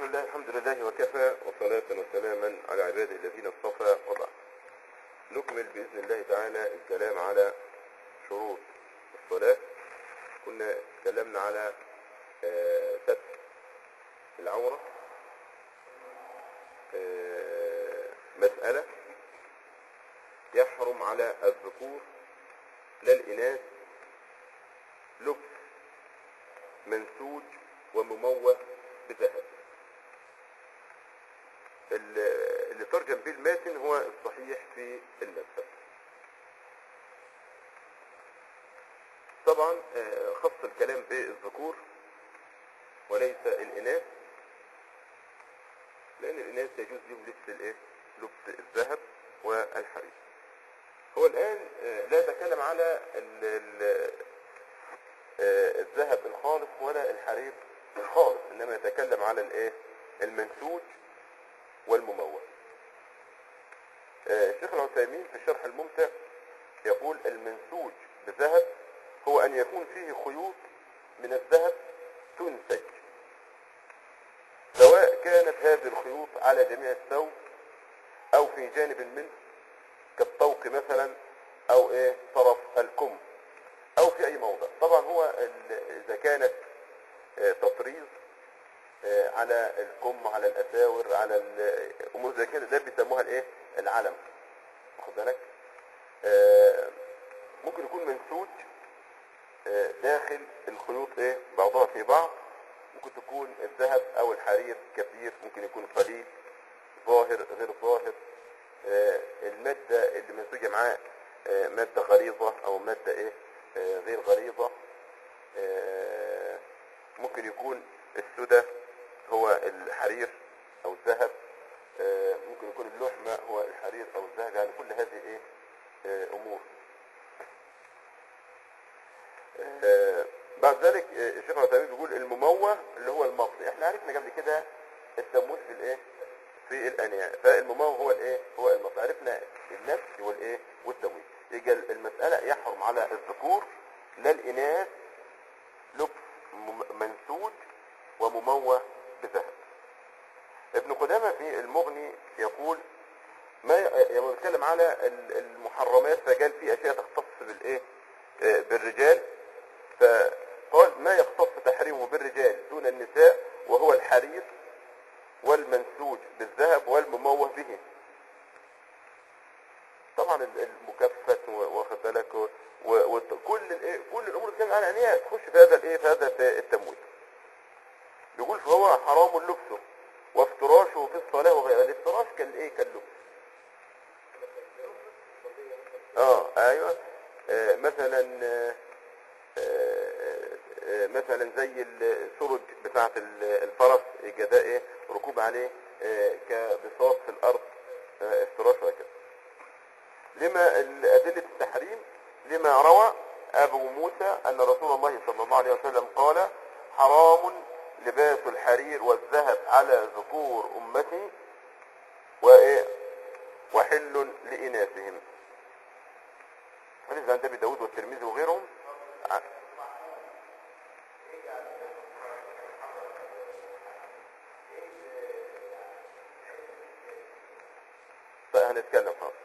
بسم الله الحمد لله وكفى وصلاة وسلاما على عباده الذين اصطفى وبعد نكمل بإذن الله تعالى الكلام على شروط الصلاة كنا تكلمنا على آه، ستر العورة آه، مسألة يحرم على الذكور لا الإناث لبس منسوج ومموه بذهب ال- اللي ترجم به الماتن هو الصحيح في المذهب طبعا آه، خص الكلام بالذكور وليس الإناث لأن الإناث يجوز لهم لبس الإيه؟ لبس الذهب والحرير هو الآن آه، لا يتكلم على ال- ال- آه، الذهب الخالص ولا الحرير الخالص إنما يتكلم على الإيه؟ المنسوج والممول آه، الشيخ العثيمين في الشرح الممتع يقول المنسوج بذهب هو أن يكون فيه خيوط من الذهب تنسج سواء كانت هذه الخيوط على جميع الثوب أو في جانب منه كالطوق مثلا أو إيه طرف الكم أو في أي موضع طبعا هو ال- إذا كانت آه، تطريز آه، على الكم على الاساور على الامور زي كده ده بيسموها الايه العلم واخد بالك آه، ممكن يكون منسوج آه، داخل الخيوط ايه بعضها في بعض ممكن تكون الذهب او الحرير كثير ممكن يكون قليل ظاهر غير ظاهر آه، المادة اللي منسوجة معاه آه، مادة غليظة او مادة ايه آه، غير غليظة آه، ممكن يكون السدى هو الحرير او الذهب آه، ممكن يكون اللحمة هو الحرير او الذهب يعني كل هذه ايه آه، امور آه، بعد ذلك آه، الشيخ العثيمين بيقول المموه اللي هو المصري احنا عرفنا قبل كده التمويه في الايه في الانياء فالمموه هو الايه هو المصري عرفنا النفس والايه والتمويه يبقى المسألة يحرم على الذكور لا الاناث لبس مم- منسوج ومموه بذهب ابن قدامة في المغني يقول ما ي- لما بيتكلم على ال- المحرمات فقال في اشياء تختص بالايه آه، بالرجال فقال ما يختص تحريمه بالرجال دون النساء وهو الحرير والمنسوج بالذهب والمموه به طبعا ال- المكفت و- واخد بالك و- و- وكل الايه كل الامور اللي كان على عينيها تخش في هذا الايه في هذا في التمويل بيقول فهو حرام لبسه وافتراشه في الصلاه وغيرها الافتراش كالايه كاللبس اه ايوه آه مثلا آه آه، آه، مثلا زي السرج بتاعة ال- الفرس يبقى ده ايه ركوب عليه آه، كبساط في الارض آه، افتراش وهكذا لما ال- أدلة التحريم لما روى أبو موسى أن رسول الله صلى الله عليه وسلم قال حرام لباس الحرير والذهب على ذكور أمتي وإيه وحل لإناثهم حديث عند أبي داود والترمذي وغيرهم ع- طيب هنتكلم خلاص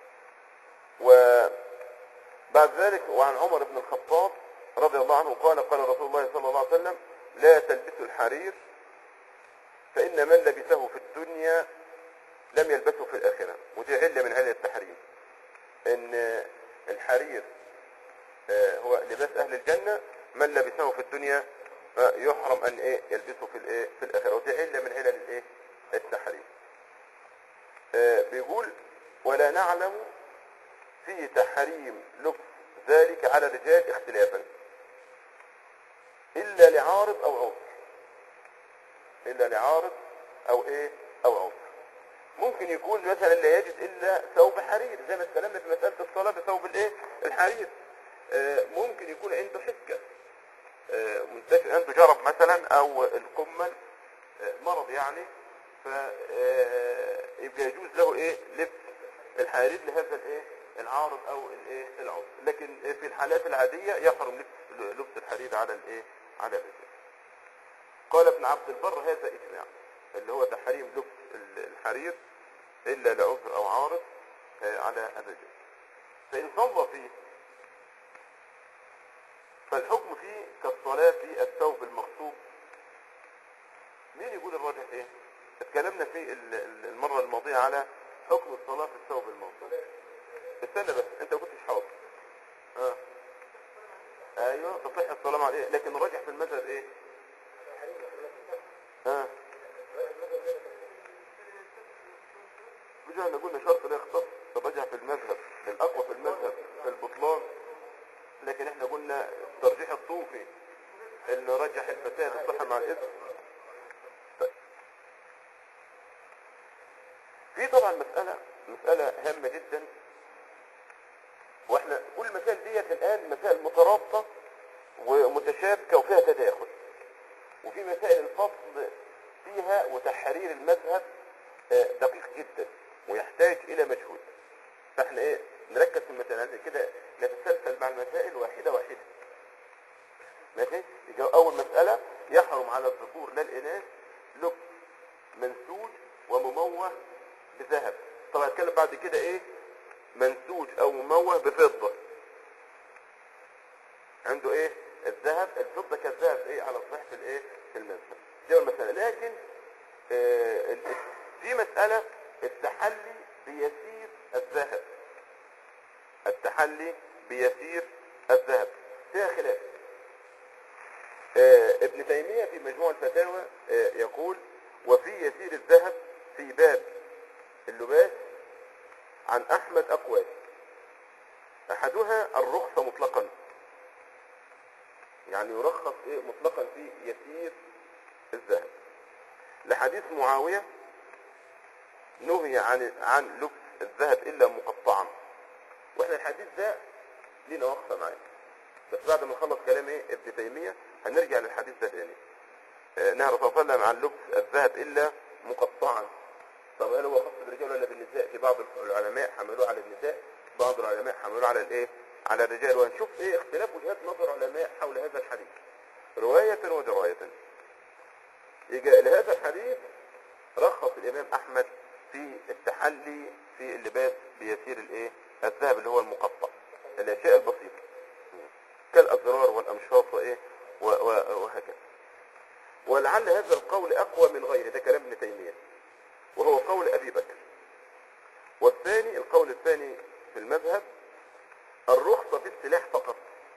وبعد ذلك وعن عمر بن الخطاب رضي الله عنه قال قال رسول الله صلى الله عليه وسلم لا تلبسوا الحرير فإن من لبسه في الدنيا لم يلبسه في الآخرة ودي علة من علة التحريم إن الحرير آه، هو لباس أهل الجنة من لبسه في الدنيا آه، يحرم أن إيه يلبسه في الإيه في الآخرة ودي علة من علل الإيه التحريم آه، بيقول ولا نعلم في تحريم لبس ذلك على الرجال اختلافا إلا لعارض أو عذر إلا لعارض أو إيه أو عذر ممكن يكون مثلا لا يجد إلا ثوب حرير زي ما اتكلمنا في مسألة الصلاة بثوب الإيه الحرير آه، ممكن يكون عنده حكة آه، منتشر عنده جرب مثلا أو القمل آه، مرض يعني فيبقى يجوز له ايه لبس الحرير لهذا الايه العارض او الايه العضو لكن في الحالات العادية يحرم لبس لبس الحرير على الايه على الرجال قال ابن عبد البر هذا اجماع اللي هو تحريم لبس ال- الحرير الا لعذر او عارض آه، على الرجال فان صلى فيه فالحكم فيه كالصلاة في الثوب المغصوب مين يقول الراجح ايه اتكلمنا في ال- ال- المرة الماضية على حكم الصلاة في الثوب المغصوب استنى بس انت ما كنتش حاضر اه ايوه تصح الصلاة مع ايه لكن الراجح في المذهب ايه ها بجي احنا قلنا شرط لا يختص الراجح في المذهب الاقوى في المذهب في البطلان لكن احنا قلنا ترجيح الطوفي انه رجح الفساد الصحة مع الاثم ف- في طبعا مسألة مسألة هامة جدا واحنا كل المسائل ديت الان مسائل مترابطة ومتشابكة وفيها تداخل وفي مسائل الفصل فيها وتحرير المذهب آه، دقيق جدا ويحتاج الى مجهود فاحنا ايه نركز في المسائل كده نتسلسل مع المسائل واحدة واحدة ماشي يبقى اول مسألة يحرم على الذكور لا الاناث لبس منسوج ومموه بذهب طبعا هتكلم بعد كده ايه منسوج او مموه بفضة عنده ايه الذهب الفضة كالذهب ايه على صحيح في الايه في المذهب دي اول مسألة لكن آه ال- في مسألة التحلي بيسير الذهب التحلي بيسير الذهب فيها خلاف آه، ابن تيمية في مجموع الفتاوى آه، يقول وفي يسير الذهب في باب اللباس عن أحمد أقوال أحدها الرخصة مطلقا يعني يرخص إيه مطلقا في يسير الذهب لحديث معاوية نهي عن عن لبس الذهب إلا مقطعا واحنا الحديث ده لينا وقفة معاه بس بعد ما نخلص كلام ايه ابن تيمية هنرجع للحديث ده تاني آه، نهى الرسول صلى الله عليه وسلم عن لبس الذهب الا مقطعا طب هل هو خاص بالرجال ولا بالنساء في بعض العلماء حملوه على النساء بعض العلماء حملوه على الايه على الرجال وهنشوف ايه اختلاف وجهات نظر علماء حول هذا الحديث رواية ودراية يجي لهذا الحديث رخص الامام احمد في التحلي في اللباس بيسير الايه الذهب اللي هو المقطع الاشياء البسيطة كالازرار والامشاط وايه و- و- وهكذا ولعل هذا القول اقوى من غيره ده كلام ابن تيمية وهو قول ابي بكر والثاني القول الثاني في المذهب الرخصة في السلاح فقط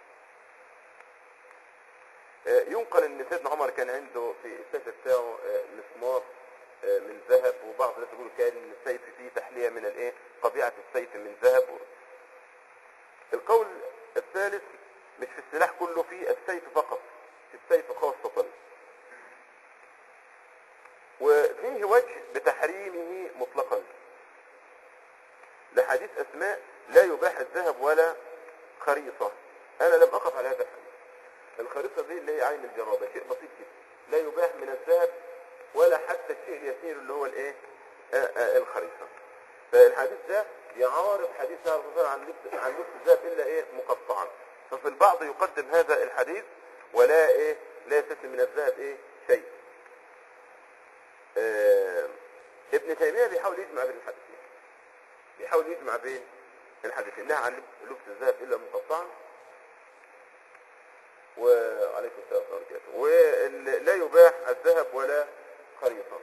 آه، ينقل ان سيدنا عمر كان عنده في السيف بتاعه آه، مسمار آه، من ذهب وبعض الناس يقول كان السيف فيه تحلية من الايه طبيعة السيف من ذهب القول الثالث مش في السلاح كله في السيف فقط في السيف خاصة وفيه وجه بتحريمه مطلقا لحديث اسماء لا يباح الذهب ولا خريصة انا لم اقف على هذا الحديث الخريطة دي اللي هي عين الجرابة شيء بسيط جدا لا يباح من الذهب ولا حتى الشيء اليسير اللي هو الايه آه، آه، الخريطة فالحديث ده يعارض حديث نهى الرسول صلى الله عليه وسلم عن لبس عن لبس الذهب الا ايه مقطعا ففي البعض يقدم هذا الحديث ولا ايه لا يستثني من الذهب ايه شيء آه ابن تيمية بيحاول يجمع بين الحديثين بيحاول يجمع بين الحديثين نهى عن لبس- لبس الذهب الا مقطعا وعليكم السلام ورحمة الله وبركاته ولا يباح الذهب ولا خريطة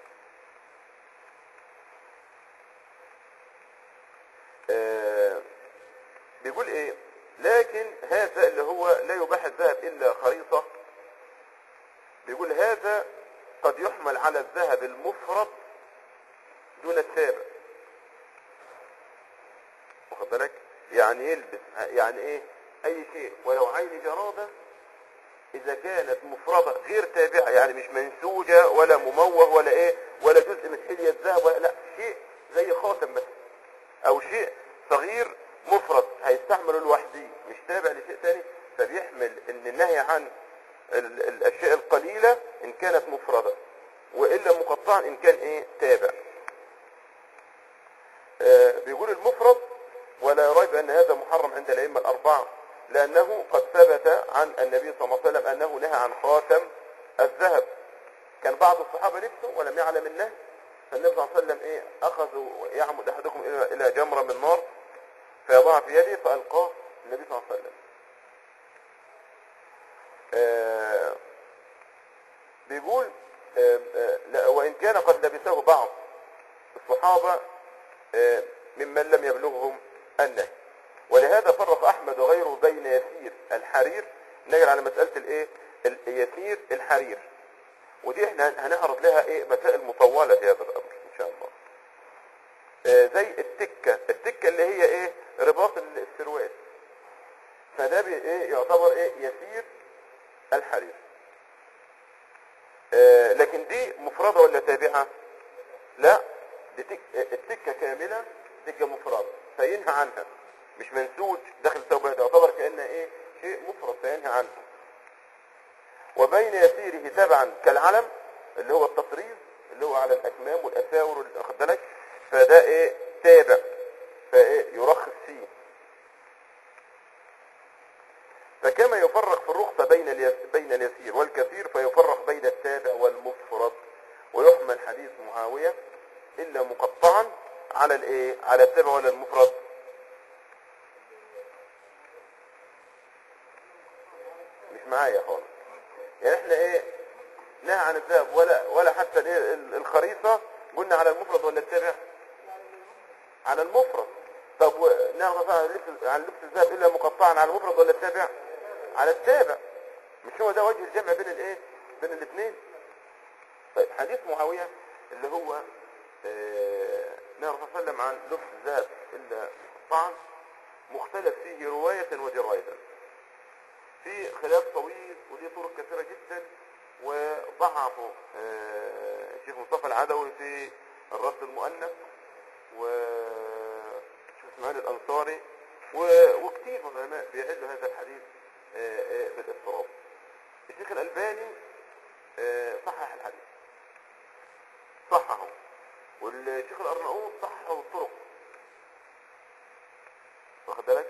آه، بيقول ايه لكن هذا اللي هو لا يباح الذهب الا خريطة بيقول هذا قد يحمل على الذهب المفرد دون التابع واخد بالك يعني يلبس يعني ايه اي شيء ولو عين جرادة اذا كانت مفردة غير تابعة يعني مش منسوجة ولا مموه ولا ايه ولا جزء من حلية الذهب ولا لا شيء زي خاتم بس او شيء صغير مفرد هيستعمله لوحده مش تابع لشيء تاني فبيحمل ان النهي عن ال- الاشياء القليلة ان كانت مفردة والا مقطعا ان كان ايه تابع آه، بيقول المفرد ولا ريب ان هذا محرم عند الائمه الاربعه لانه قد ثبت عن النبي صلى الله عليه وسلم انه نهى عن خاتم الذهب كان بعض الصحابة لبسوا ولم يعلم النهي فالنبي صلى الله عليه وسلم ايه اخذوا يعمد احدكم الى الى جمرة من نار فيضعها في يده فالقاه النبي صلى الله عليه وسلم آه بيقول آه آه لا وان كان قد لبسه بعض الصحابة آه ممن لم يبلغهم النهي ولهذا فرق احمد وغيره بين يسير الحرير نجر على مسألة الايه اليسير الحرير ودي احنا هنعرض لها ايه مسائل مطولة في هذا الامر ان شاء الله آه زي التكة التكة اللي هي ايه رباط السروال فده بي ايه يعتبر ايه يسير الحرير آه لكن دي مفردة ولا تابعة لا دي تك... التكة كاملة تكة مفردة فينهى عنها مش منسوج داخل ثوبها تعتبر كأنها ايه شيء مفرد فينهى عنه وبين يسيره تبعا كالعلم اللي هو التطريز اللي هو على الاكمام والاساور اللي واخد بالك فده ايه تابع فايه يرخص فيه فكما يفرق في الرخصة بين اليس... بين اليسير والكثير فيفرق بين التابع والمفرد ويحمل حديث معاوية إلا مقطعا على الايه على التابع ولا المفرد مش معايا خالص يعني احنا ايه نهى عن الذهب ولا ولا حتى الايه الخريطة قلنا على المفرد ولا التابع على المفرد طب نهى عن لبس عن لبس الذهب الا مقطعا على المفرد ولا التابع على التابع مش هو ده وجه الجمع بين الايه بين الاثنين طيب حديث معاوية اللي هو آه نهى الرسول صلى الله عليه وسلم عن لبس الذهب الا مقطعا مختلف فيه رواية ودراية في خلاف طويل وليه طرق كثيرة جدا وضعفوا آه الشيخ مصطفى العدوي في الرد المؤنث وشيخ اسماعيل الانصاري وكثير من العلماء بيعلوا هذا الحديث آه آه بالاضطراب الشيخ الالباني صحح الحديث صححه والشيخ الارناؤوط صححه الطرق واخد بالك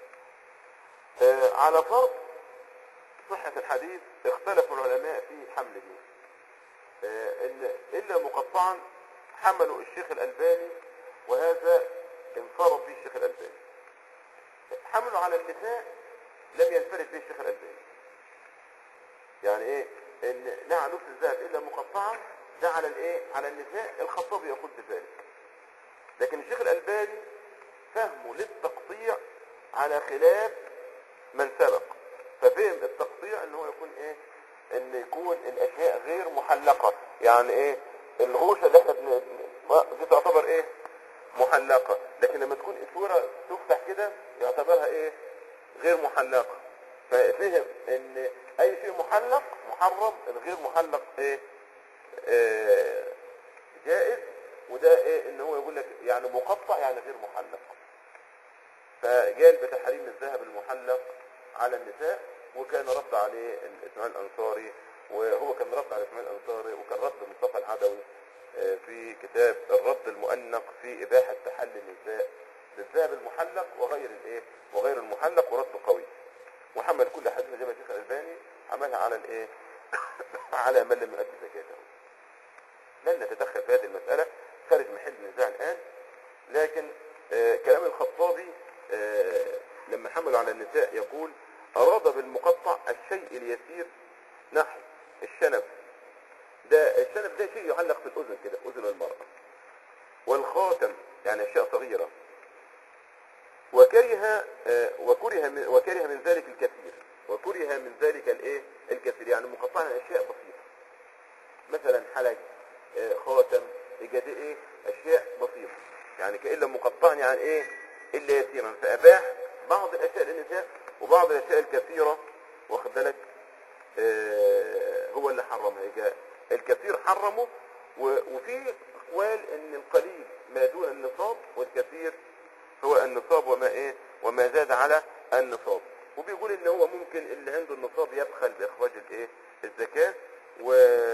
على فرض صحة الحديث اختلف العلماء في حمله آه ان الا مقطعا حملوا الشيخ الالباني وهذا انفرد به الشيخ الالباني حملوا على النساء لم ينفرد به الشيخ الالباني يعني ايه ان نهى لبس الذهب الا مقطعا ده على الايه على النساء الخطابي يقول بذلك لكن الشيخ الالباني فهمه للتقطيع على خلاف من سبق ففهم التقطيع ان هو يكون ايه ان يكون الاشياء غير محلقة يعني ايه الغوشة اللي احنا بن... دي تعتبر ايه محلقة لكن لما تكون اسورة تفتح كده يعتبرها ايه غير محلقة ففهم ان اي شيء محلق محرم الغير محلق ايه, إيه جائز وده ايه ان هو يقول لك يعني مقطع يعني غير محلق فجال بتحريم الذهب المحلق على النساء وكان رد عليه اسماعيل الانصاري وهو كان رد على اسماعيل الانصاري وكان رد مصطفى العدوي في كتاب الرد المؤنق في اباحه تحلي النساء بالذهب المحلق وغير الايه وغير المحلق ورد قوي وحمل كل حديث جابها الشيخ الالباني عملها على الايه على من لم يؤدي زكاته لن نتدخل في هذه المساله خارج محل النزاع الان لكن آه كلام الخطابي آه لما حملوا على النساء يقول أراد بالمقطع الشيء اليسير نحو الشنب ده الشنب ده شيء يعلق في الأذن كده أذن المرأة والخاتم يعني أشياء صغيرة وكره آه وكره من وكره من ذلك الكثير وكره من ذلك الايه الكثير يعني مقطع اشياء بسيطه مثلا حلق آه خاتم اجاد ايه اشياء بسيطه يعني كإلا مقطعا يعني ايه الا يسيرا فاباح بعض الاشياء للنساء وبعض الاشياء الكثيره واخد بالك آه هو اللي حرمها يجا الكثير حرمه وفي اقوال ان القليل ما دون النصاب والكثير هو النصاب وما ايه وما زاد على النصاب وبيقول ان هو ممكن اللي عنده النصاب يبخل باخراج الايه الزكاه و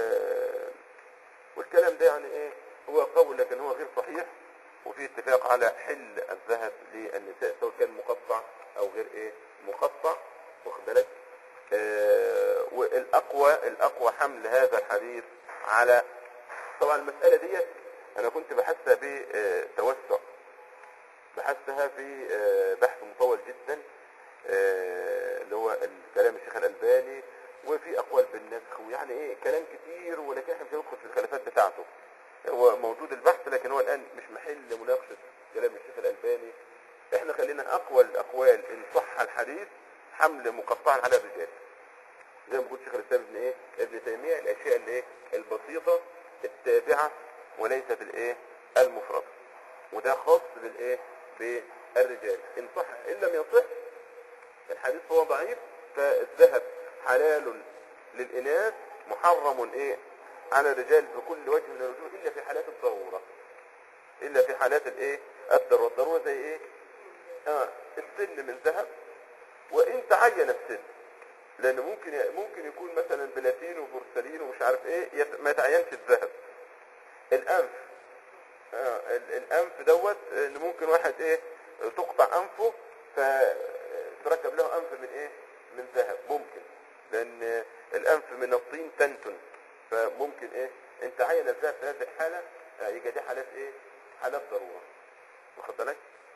والكلام ده يعني ايه هو قول لكن هو غير صحيح وفي اتفاق على حل الذهب للنساء سواء كان مقطع او غير ايه مقطع واخد بالك آه والاقوى الاقوى حمل هذا الحديث على طبعا المسألة ديت انا كنت بحثها بتوسع بحثها في آه، بحث مطول جدا آه، اللي هو كلام الشيخ الألباني وفي أقوال بالنسخ ويعني إيه كلام كتير ولكن احنا مش هندخل في الخلافات بتاعته هو موجود البحث لكن هو الآن مش محل مناقشة كلام الشيخ الألباني احنا خلينا أقوى الأقوال إن صح الحديث حمل مقطعا على الرجال زي ما قلت شيخ الإسلام ابن إيه ابن تيمية الأشياء اللي إيه البسيطة التابعة وليست الإيه المفردة وده خاص بالإيه بالرجال إن صح إن لم يصح الحديث هو ضعيف فالذهب حلال للإناث محرم إيه على الرجال بكل وجه من الوجوه إلا في حالات الضرورة إلا في حالات الإيه الضرورة الضرورة زي إيه آه السن من ذهب وإن تعين السن لأن ممكن ممكن يكون مثلا بلاتين وبورسلين ومش عارف إيه يت- ما يتعينش الذهب الأنف آه ال- الأنف دوت إن ممكن واحد إيه تقطع أنفه فتركب له أنف من إيه من ذهب ممكن لأن الأنف من الطين تنتن فممكن إيه أنت تعين الذهب في هذه الحالة آه، يبقى دي حالات إيه حالات ضرورة واخد بالك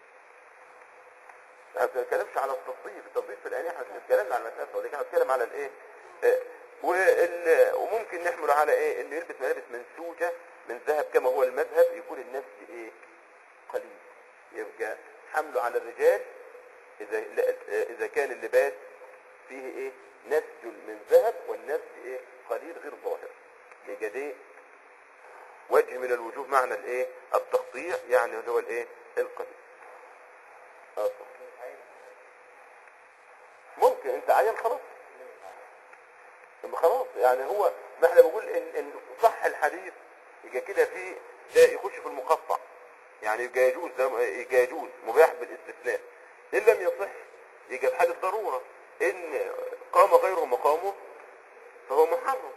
ما بنتكلمش على التصديق التصديق في الآلية احنا بنتكلم على المسألة ودي كده بنتكلم على الايه آه، وال- وممكن نحمل على ايه انه يلبس ملابس منسوجة من ذهب كما هو المذهب يكون النسج ايه قليل يبقى حمله على الرجال اذا لا- آه، اذا كان اللباس فيه ايه نسج من ذهب والنسج ايه قليل غير ظاهر يبقى دي وجه من الوجوه معنى الايه التقطيع يعني اللي هو الايه القليل آه، صح. ممكن انت عين خلاص يبقى خلاص يعني هو ما احنا بقول ان, إن صح الحديث يبقى كده في ده يخش في المقطع يعني يبقى يجوز ده يبقى يجوز مباح بالاستثناء ان لم يصح يبقى في حال الضروره ان قام غيره مقامه فهو محرم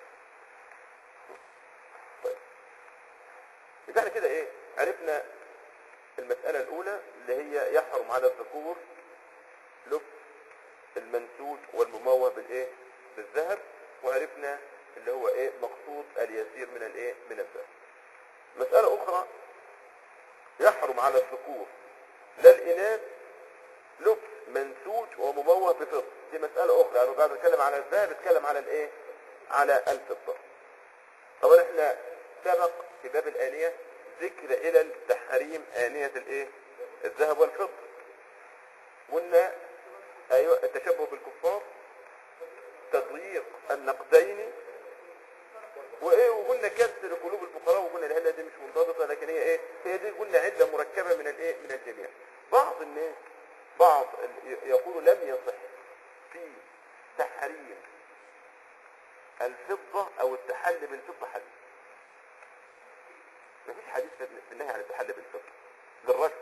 طيب يبقى احنا كده ايه عرفنا المسألة الأولى اللي هي يحرم على الذكور لبس المنسوج والمموه بالايه بالذهب وعرفنا اللي هو ايه مقصود اليسير من الايه من الذهب مسألة أخرى يحرم على الذكور لا الإناث لبس منسوج ومموه بفضة دي مسألة أخرى يعني بعد اتكلم على الذهب اتكلم على الايه على الفضة طبعا احنا سبق في باب الآنية ذكر إلى تحريم آنية الايه الذهب والفضة قلنا ايوه التشبه بالكفار تضييق النقدين وايه وقلنا كسر قلوب الفقراء وقلنا العله دي مش منضبطه لكن هي ايه هي دي قلنا عله مركبه من الايه من الجميع بعض الناس بعض ال- يقول لم يصح في تحريم الفضه او التحلي بالفضه حديث مفيش حديث في في النهي عن التحلي بالفضه للرجل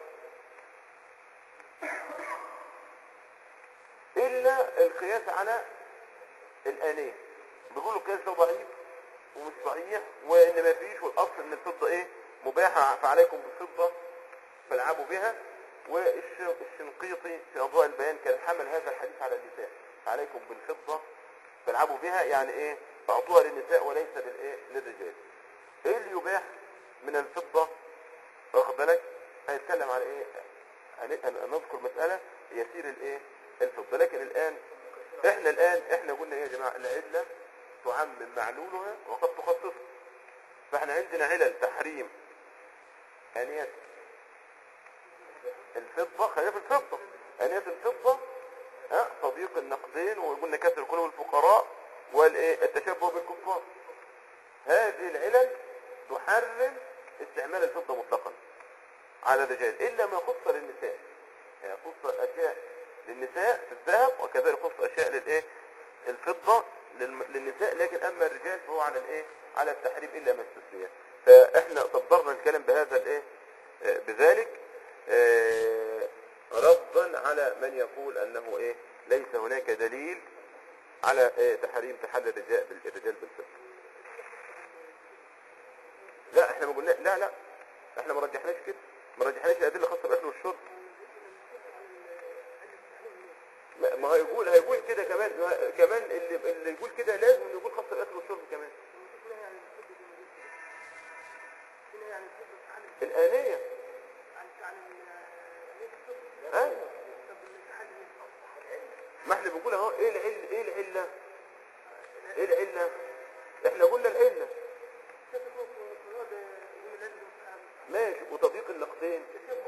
الا القياس على الآنية بيقولوا القياس ده ضعيف ومش صحيح وان ما فيش والاصل ان الفضة ايه مباحة فعليكم بالفضة فالعبوا بها والشنقيطي في اضواء البيان كان حمل هذا الحديث على النساء فعليكم بالفضة فالعبوا بها يعني ايه فاعطوها للنساء وليس للايه للرجال ايه اللي يباح من الفضة واخد بالك هنتكلم على ايه هن- هن- نذكر مسألة يسير الايه الفضة لكن الان احنا الان احنا قلنا ايه يا جماعة العلة تعمم معلولها وقد تخصصها فاحنا عندنا علل تحريم آنية الفضة خلينا في الفضة آنية الفضة ها تضييق النقدين وقلنا كسر قلوب الفقراء والايه التشبه بالكفار هذه العلل تحرم استعمال الفضة مطلقا على الرجال إلا ما خص للنساء يعني خص أشياء للنساء في الذهب وكذلك خص أشياء للإيه الفضة للم- للنساء لكن أما الرجال فهو على الإيه على التحريم إلا ما استثنية فإحنا صدرنا الكلام بهذا الإيه آه، بذلك آه، ردا على من يقول أنه إيه ليس هناك دليل على إيه تحريم تحلي الرجال الرجال بالفضة لا احنا ما قلنا لا لا احنا ما رجحناش كده ما رجحناش الادله الخاصه بالاكل والشرب ما لا ما هيقول هيقول كده كمان ما- كمان اللي اللي يقول كده لازم إنه يقول خاص الاكل والشرب كمان الآنية ايوه ما احنا بنقول اهو ايه العله ايه العله ايه العله احنا قلنا العله ماشي وتضييق النقدين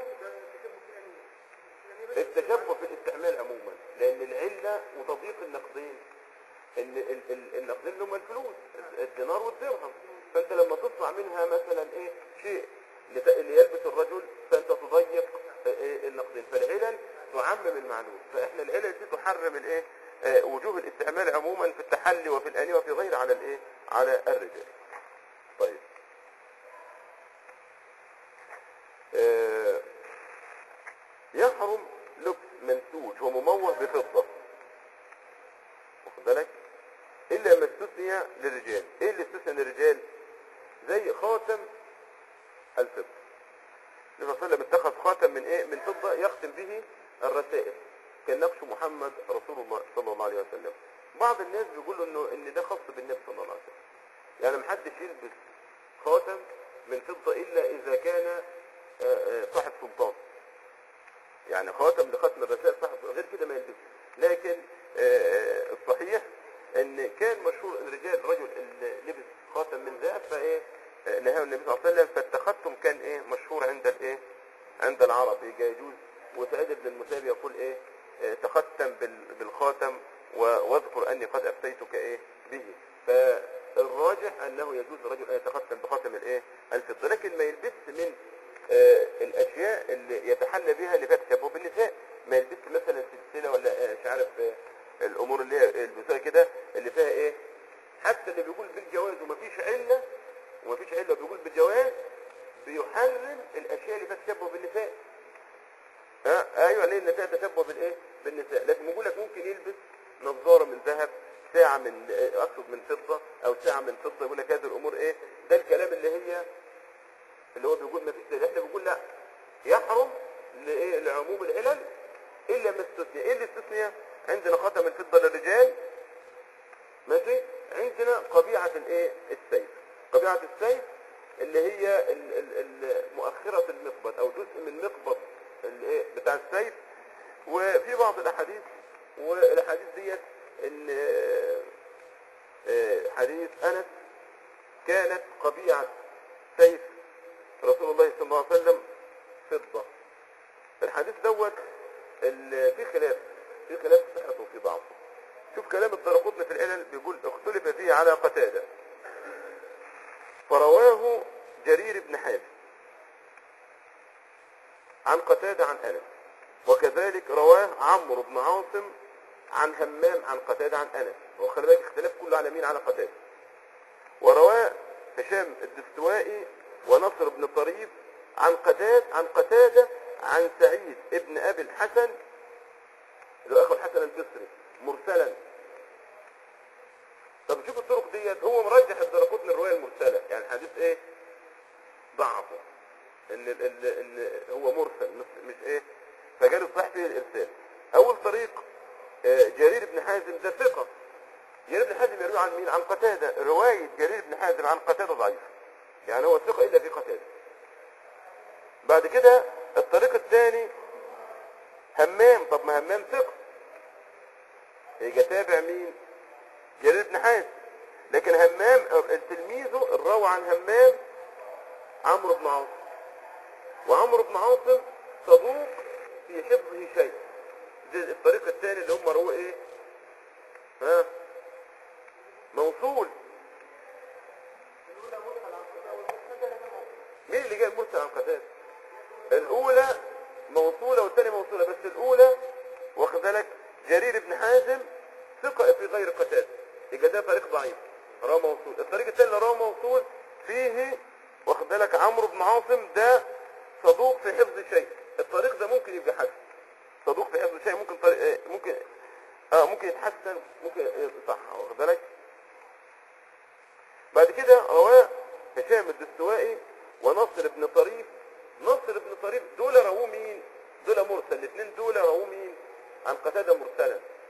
التشبه في الاستعمال عموما لان العله وتضييق النقدين ان ال- ال- النقدين اللي هم الفلوس الدينار والدرهم فانت لما تصنع منها مثلا ايه شيء لت- اللي يلبس الرجل فانت تضيق إيه النقدين فالعلل تعمم المعلوم فاحنا العلل دي تحرم الايه آه، وجوه الاستعمال عموما في التحلي وفي الانيه وفي غير على الايه على الرجال طيب آه، يحرم لبس منسوج ومموه بفضة واخد بالك الا ما استثني للرجال ايه اللي استثنى للرجال زي خاتم الفضة النبي صلى الله عليه وسلم اتخذ خاتم من ايه من فضة يختم به الرسائل كان نقش محمد رسول الله صلى الله عليه وسلم بعض الناس بيقولوا انه ان ده خاص بالنبي صلى الله عليه وسلم يعني محدش يلبس خاتم من فضة الا اذا كان آه، آه، صاحب سلطان يعني خاتم لختم الرسائل صاحب غير كده ما يلبسش لكن آه، الصحيح ان كان مشهور ان رجال رجل اللي لبس خاتم من ذهب فايه آه، نهاه النبي صلى الله عليه وسلم فالتختم كان ايه مشهور عند الايه عند العرب يجي يجوز وسعيد بن المسيب يقول ايه آه، تختم بال- بالخاتم و- واذكر اني قد افتيتك ايه به فالراجح انه يجوز الرجل ان يتختم بخاتم الايه الفضه لكن ما يلبس من آه، الاشياء اللي يتحلى بها اللي فيها تشبه بالنساء ما يلبس مثلا سلسله ولا آه، مش عارف آه، الامور اللي هي يلبسوها كده اللي فيها ايه حتى اللي بيقول بالجواز ومفيش عله ومفيش عله بيقول بالجواز بيحرم الاشياء اللي فيها تشبه بالنساء ها ايوه ليه ان فيها تشبه بالايه بالنساء لكن بيقول لك ممكن يلبس نظاره من ذهب ساعه من آه، اقصد من فضه او ساعه من فضه يقول لك هذه الامور ايه ده الكلام اللي هي اللي هو بيقول ما فيش دليل احنا بنقول لا يحرم لايه لعموم العلل الا ما استثني ايه اللي استثني عندنا خاتم الفضه للرجال ماشي عندنا قبيعه الايه السيف قبيعه السيف اللي هي ال- ال- ال- مؤخره المقبض او جزء من مقبض الايه بتاع السيف وفي بعض الاحاديث والاحاديث ديت ان آه، آه، حديث انس كانت قبيعه سيف رسول الله صلى الله عليه وسلم فضة الحديث دوت ال- في خلاف في خلاف في صحته وفي ضعفه شوف كلام الدرقطني في العلل بيقول اختلف فيه على قتادة فرواه جرير بن حازم عن قتادة عن أنس وكذلك رواه عمرو بن عاصم عن همام عن قتادة عن أنس وخلي بالك اختلاف كله على مين على قتادة ورواه هشام الدستوائي ونصر بن طريف عن قتاد عن قتادة عن سعيد ابن أبي الحسن اللي هو أخو الحسن البصري مرسلا طب شوف الطرق ديت هو مرجح الدرقوتني الرواية المرسلة يعني الحديث ايه ضعفه ان ال ال ان هو مرسل مش, مش ايه فجال الصحيح فيه الارسال اول طريق آه، جرير بن حازم ده ثقة جرير بن حازم يروي عن مين عن قتادة رواية جرير بن حازم عن قتادة ضعيفة يعني هو ثقة الا في قتادة بعد كده الطريق الثاني همام طب ما همام ثقة يجي تابع مين جرير بن حازم لكن همام تلميذه الراوي عن همام عمرو بن عاصم وعمرو بن عاصم صدوق في حفظه شيء ده الطريق الثاني اللي هم رواه ايه ها موصول مين اللي جاي المرسل عن قتادة الاولى موصولة والثانية موصولة بس الاولى واخد بالك جرير بن حازم ثقة في غير قتادة يبقى ده طريق ضعيف رواه موصول الطريق الثاني اللي رواه موصول فيه واخد بالك عمرو بن عاصم ده صدوق في حفظ شيء الطريق ده ممكن يبقى حسن صدوق في حفظ شيء ممكن طريق آه، ممكن اه ممكن يتحسن ممكن يبقى صح واخد بالك بعد كده رواه هشام الدستوائي ونصر بن طريف نصر بن طريف دول رواه مين دول مرسل الاثنين دول رواه مين عن قتادة مرسلا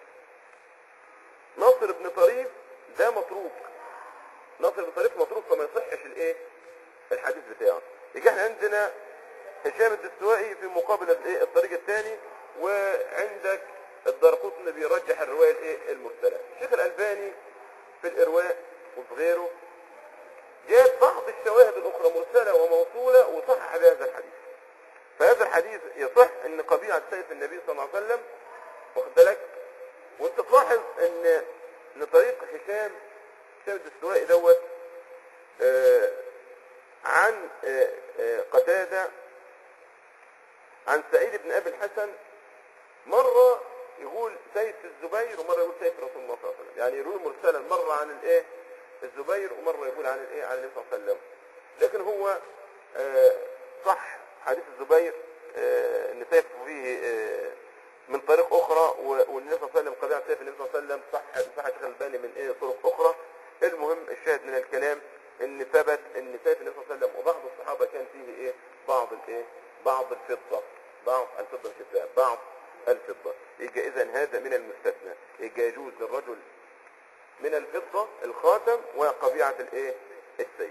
ناصر بن طريف ده متروك ناصر بن طريف متروك فما يصحش الايه الحديث بتاعه يبقى احنا عندنا هشام الدستوائي في مقابل الايه الطريق الثاني وعندك الدرقطني بيرجح الروايه الايه المرسله الشيخ الالباني في الارواء وفي غيره جاب بعض الشواهد الاخرى مرسله وموصوله وصحح بهذا الحديث فهذا الحديث يصح ان قبيعه سيف النبي صلى الله عليه وسلم واخد بالك وانت تلاحظ ان ان طريق هشام هشام الدستوائي دوت آه عن آه آه قتاده عن سعيد بن ابي الحسن مره يقول سيف الزبير ومره يقول سيف رسول الله صلى الله عليه وسلم يعني يروي مرسلا مره عن الايه الزبير ومره يقول عن الايه عن النبي صلى الله عليه وسلم لكن هو آه صح حديث الزبير آه ان سيف فيه آه من طريق اخرى و- والنبي صلى الله عليه وسلم قبيعه سيف النبي صلى الله عليه وسلم صح صح شيخ الباني من ايه طرق اخرى المهم الشاهد من الكلام ان ثبت ان سيف النبي صلى الله عليه وسلم وبعض الصحابه كان فيه ايه بعض الايه بعض الفضه بعض الفضه مش الذهب بعض الفضه يبقى اذا هذا من المستثنى يبقى يجوز للرجل من الفضه الخاتم وقبيعه الايه السيف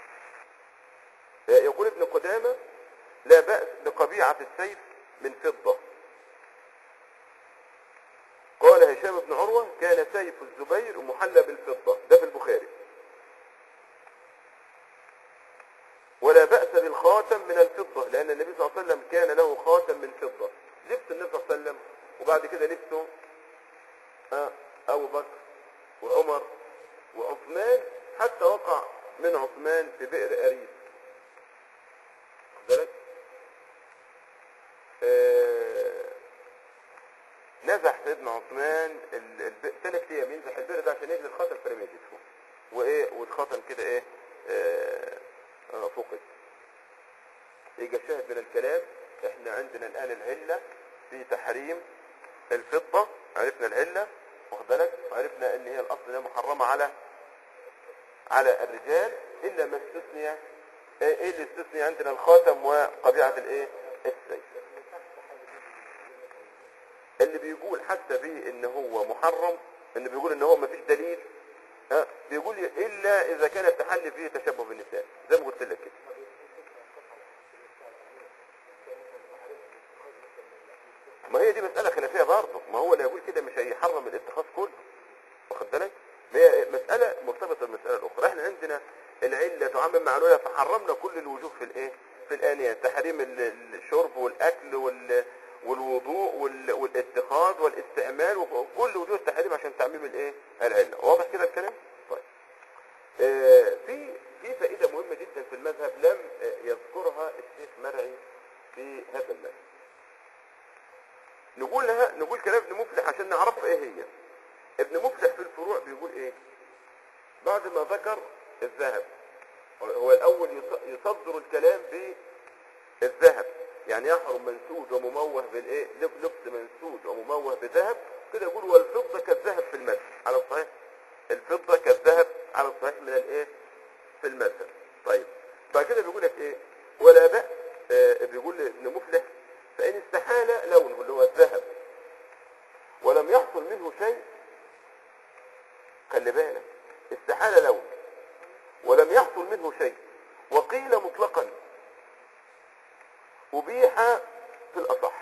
يقول ابن قدامه لا باس بقبيعه السيف من فضه قال هشام بن عروة كان سيف الزبير محلى بالفضة ده في البخاري ولا بأس بالخاتم من الفضة لأن النبي صلى الله عليه وسلم كان له خاتم من فضة لبس النبي صلى الله عليه وسلم وبعد كده لبسه آه، أبو بكر وعمر وعثمان حتى وقع من عثمان في بئر أريس واخد بالك؟ آه، نزح سيدنا عثمان ال- الب- ثلاث ايام ينزح البئر ده عشان يجري الخاتم فلم يجده وايه والخاتم كده ايه آه، آه، فقد يجي الشاهد من الكلام احنا عندنا الان العله في تحريم الفضه عرفنا العله واخد بالك وعرفنا ان هي الاصل انها محرمه على على الرجال الا ما استثني ايه إيه اللي استثني عندنا الخاتم وقبيعه الايه السيف اللي بيقول حتى به ان هو محرم اللي بيقول ان هو مفيش دليل ها بيقول الا اذا كان التحلي فيه تشبه بالنساء زي ما قلت لك كده ما هي دي مسألة خلافية برضه ما هو اللي يقول كده مش هيحرم الاتخاذ كله واخد بالك ما هي مسألة مرتبطة بالمسألة الأخرى احنا عندنا العلة تعمم معلولة فحرمنا كل الوجوه في الايه في الآنية تحريم ال- الشرب والأكل وال والوضوء وال- والاتخاذ والاستعمال وكل وجوه التحريم عشان تعميم الايه العلة واضح كده الكلام طيب آه، في في فائدة مهمة جدا في المذهب لم آه، يذكرها الشيخ مرعي في هذا المذهب نقول لها نقول كلام ابن مفلح عشان نعرف ايه هي ابن مفلح في الفروع بيقول ايه بعد ما ذكر الذهب هو الاول يص- يصدر الكلام بالذهب يعني يحرم منسوج ومموه بالايه لب- لبس منسوج ومموه بذهب كده يقول والفضه كالذهب في المذهب على الصحيح الفضه كالذهب على الصحيح من الايه في المذهب طيب بعد كده بيقول لك ايه ولا بأس آه بيقول ابن مفلح فإن استحال لونه اللي هو الذهب ولم يحصل منه شيء خلي بالك استحال لونه ولم يحصل منه شيء وقيل مطلقا أبيح في الأصح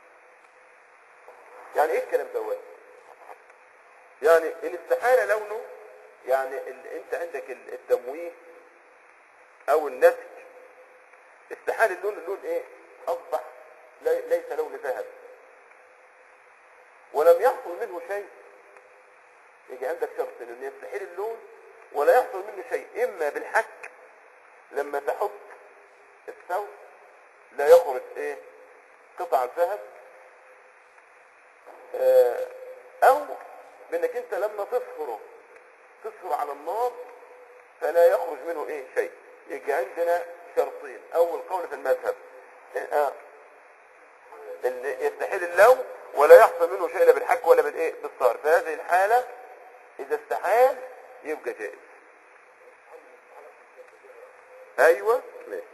يعني ايه الكلام دوت يعني ان استحال لونه يعني ال... انت عندك ال- التمويه او النسج استحال اللون اللون ايه اصبح لي- ليس لون ذهب ولم يحصل منه شيء يجي عندك شرطين ان يستحيل اللون ولا يحصل منه شيء اما بالحك لما تحك الثوب لا يخرج ايه قطع ذهب آه، او بانك انت لما تصفره تصفر على النار فلا يخرج منه ايه شيء يجي عندنا شرطين اول قول في المذهب آه، ان يستحيل اللون ولا يحصل منه شيء لا بالحك ولا بالايه بالصهر في هذه الحاله اذا استحال يبقى جائز ايوه ماشي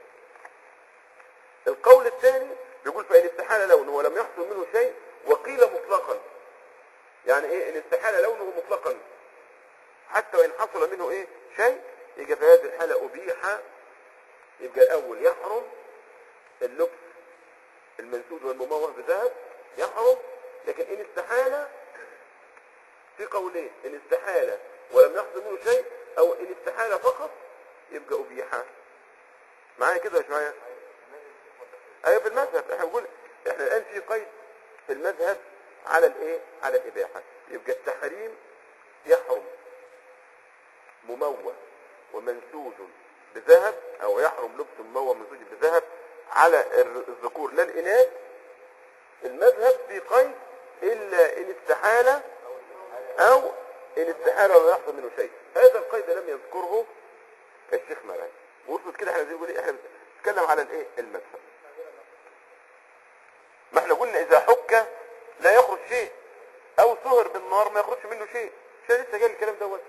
القول الثاني بيقول فان استحال لونه ولم يحصل منه شيء وقيل مطلقا يعني ايه ان استحال لونه مطلقا حتى وان حصل منه ايه شيء يبقى في هذه الحالة ابيح يبقى الاول يحرم اللبس المنسوج والمموه بذهب يحرم لكن ان استحال في قولين ان استحال ولم يحصل منه شيء او ان استحال فقط يبقى ابيح معايا كده مش معايا ايوه في المذهب احنا بنقول احنا الان في قيد في المذهب على الايه على الاباحه يبقى التحريم يحرم مموه ومنسوج بذهب او يحرم لبس مموه ومنسوج بذهب على الر- الذكور لا الاناث المذهب في قيد الا ان استحال او ان استحال ولا يحصل منه شيء هذا القيد لم يذكره الشيخ مرعي وصلت كده احنا زي ما بنقول ايه احنا بنتكلم على الايه المذهب ما احنا قلنا اذا حك لا يخرج شيء او سهر بالنار ما يخرجش منه شيء مش أنا لسه جاي الكلام دوت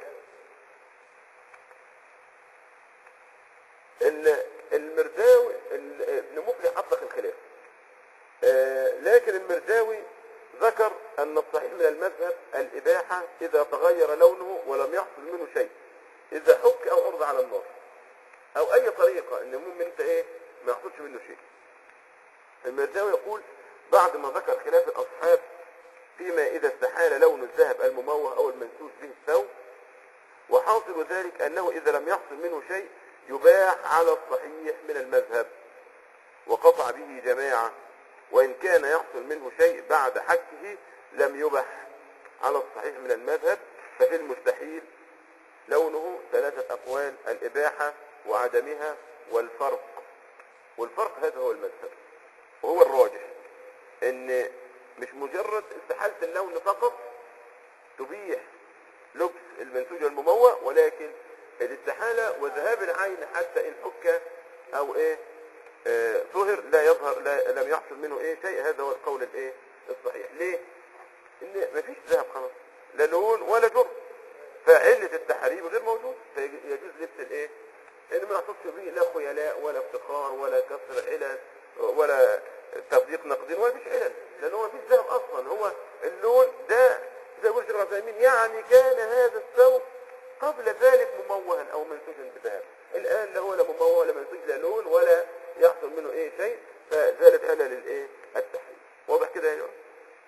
ال- المرداوي ال- ابن مفلح اطلق الخلاف آه، لكن المرداوي ذكر ان الصحيح من المذهب الاباحه اذا تغير لونه ولم يحصل منه شيء اذا حك او عرض على النار او اي طريقه ان المهم انت ايه ما يحصلش منه شيء المرداوي يقول بعد ما ذكر خلاف الاصحاب فيما اذا استحال لون الذهب المموه او المنسوج به الثوب وحاصل ذلك انه اذا لم يحصل منه شيء يباح على الصحيح من المذهب وقطع به جماعة وإن كان يحصل منه شيء بعد حكه لم يبح على الصحيح من المذهب ففي المستحيل لونه ثلاثة أقوال الإباحة وعدمها والفرق والفرق هذا هو المذهب وهو الراجح ان مش مجرد استحالة اللون فقط تبيح لبس المنسوج المموه ولكن الاستحالة وذهاب العين حتى ان حك او ايه آه، ظهر لا يظهر لا لم يحصل منه ايه شيء هذا هو القول الايه الصحيح ليه ان مفيش ذهب خلاص لا لون ولا جرم فعلة التحريم غير موجود فيجوز لبس الايه ان ما يحصلش به لا خيلاء ولا افتقار ولا كسر علل ولا تضييق نقدين ولا فيش علل لان هو مفيش ذهب اصلا هو اللون ده زي ما يقول الشيخ العثيمين يعني كان هذا الثوب قبل ذلك مموها او منسوجا بذهب الان لا هو لا مموه ولا منسوج لا لون ولا يحصل منه ايه شيء فزالت علة للايه التحريم واضح كده يا جماعه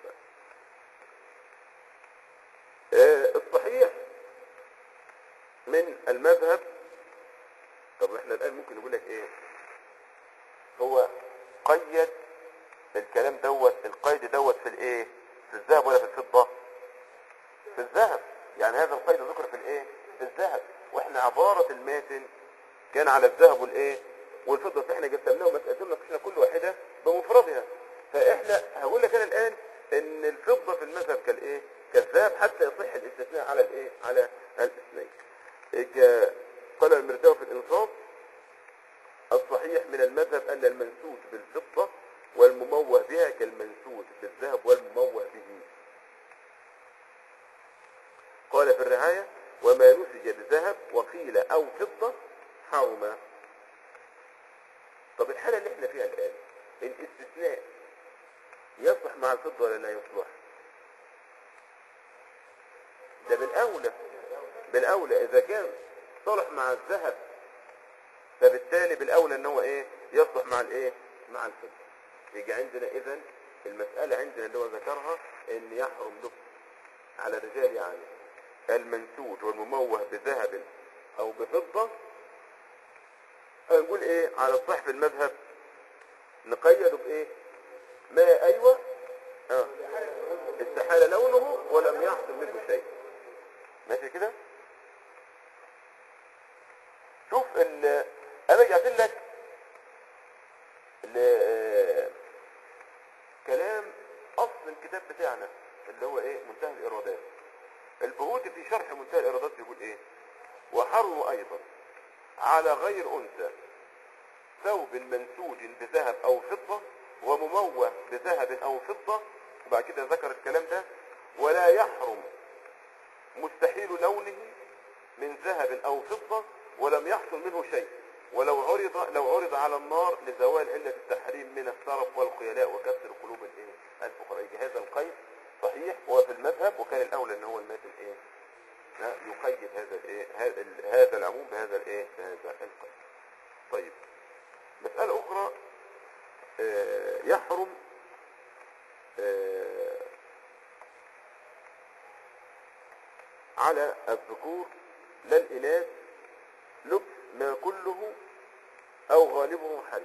آه، الصحيح من المذهب طب احنا الان ممكن نقول لك ايه هو قيد الكلام دوت القيد دوت في الايه في الذهب ولا في الفضة في الذهب يعني هذا القيد ذكر في الايه في الذهب واحنا عبارة الماتن كان على الذهب والايه والفضة فاحنا قسمناه ومسألتنا ناقشنا كل واحدة بمفردها فاحنا هقول لك انا الان ان الفضة في المذهب كالايه كالذهب حتى يصح الاستثناء على الايه على الاثنين إجا- قال المرداوي في الانصاف الصحيح من المذهب أن المنسوج بالفضة والمموه بها كالمنسوج بالذهب والمموه به قال في الرعاية وما نسج بذهب وقيل أو فضة حرم طب الحالة اللي احنا فيها الآن الاستثناء يصلح مع الفضة ولا لا يصلح ده بالأولى بالأولى إذا كان صلح مع الذهب فبالتالي بالاولى ان هو ايه يصلح مع الايه مع الفضه يجي عندنا اذا المساله عندنا اللي هو ذكرها ان يحرم لبس على الرجال يعني المنسوج والمموه بذهب او بفضه هنقول ايه على الصح في المذهب نقيده بايه ما ايوه اه استحال لونه ولم يحصل منه شيء ماشي كده شوف ال انا جعت لك ال- كلام اصل الكتاب بتاعنا اللي هو ايه منتهى الارادات البهوتي في شرح منتهى الارادات بيقول ايه وحرم ايضا على غير انثى ثوب منسوج بذهب او فضة ومموه بذهب او فضة وبعد كده ذكر الكلام ده ولا يحرم مستحيل لونه من ذهب او فضة ولم يحصل منه شيء ولو عرض لو عرض على النار لزوال علة التحريم من السرف والخيلاء وكسر قلوب الايه الفقراء يجي هذا القيد الصحيح هو في المذهب وكان الاولى ان هو الماتن ايه ها، يقيد هذا الايه هذا ال- هذا العموم بهذا الايه بهذا القيد طيب مسألة أخرى آه، يحرم آه، على الذكور لا الإناث لبس ما كله أو غالبه حرير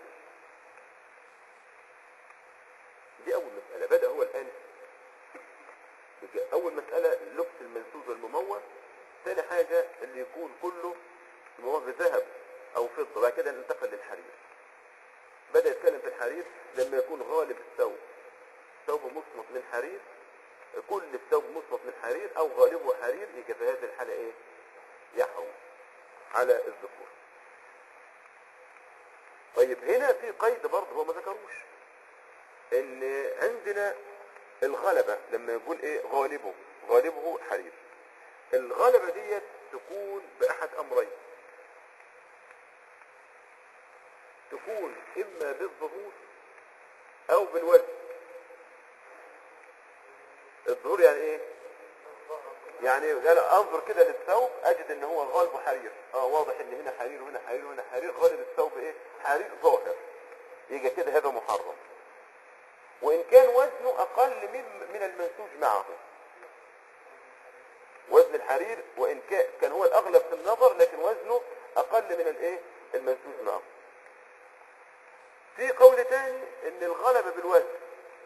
دي أول مسألة بدأ هو الآن يبقى أول مسألة لبس المنسوج والمموت ثاني حاجة اللي يكون كله مموت بذهب أو فضة بعد كده ننتقل للحرير بدأ يتكلم في الحرير لما يكون غالب الثوب ثوب مصمت من حرير كل الثوب مصمت من حرير أو غالبه حرير يبقى في هذه الحالة إيه؟ يحرم على الذكور طيب هنا في قيد برضه هو ما ذكروش ان عندنا الغلبة لما يقول ايه غالبه غالبه حرير الغلبة ديت تكون بأحد أمرين تكون إما بالظهور أو بالوزن الظهور يعني إيه؟ يعني قال انظر كده للثوب اجد ان هو غالبه حرير اه واضح ان هنا حرير وهنا حرير وهنا حرير غالب الثوب ايه حرير ظاهر يبقى كده هذا محرم وان كان وزنه اقل من من المنسوج معه وزن الحرير وان كان كان هو الاغلب في النظر لكن وزنه اقل من الايه المنسوج معه في قول تاني ان الغلبة بالوزن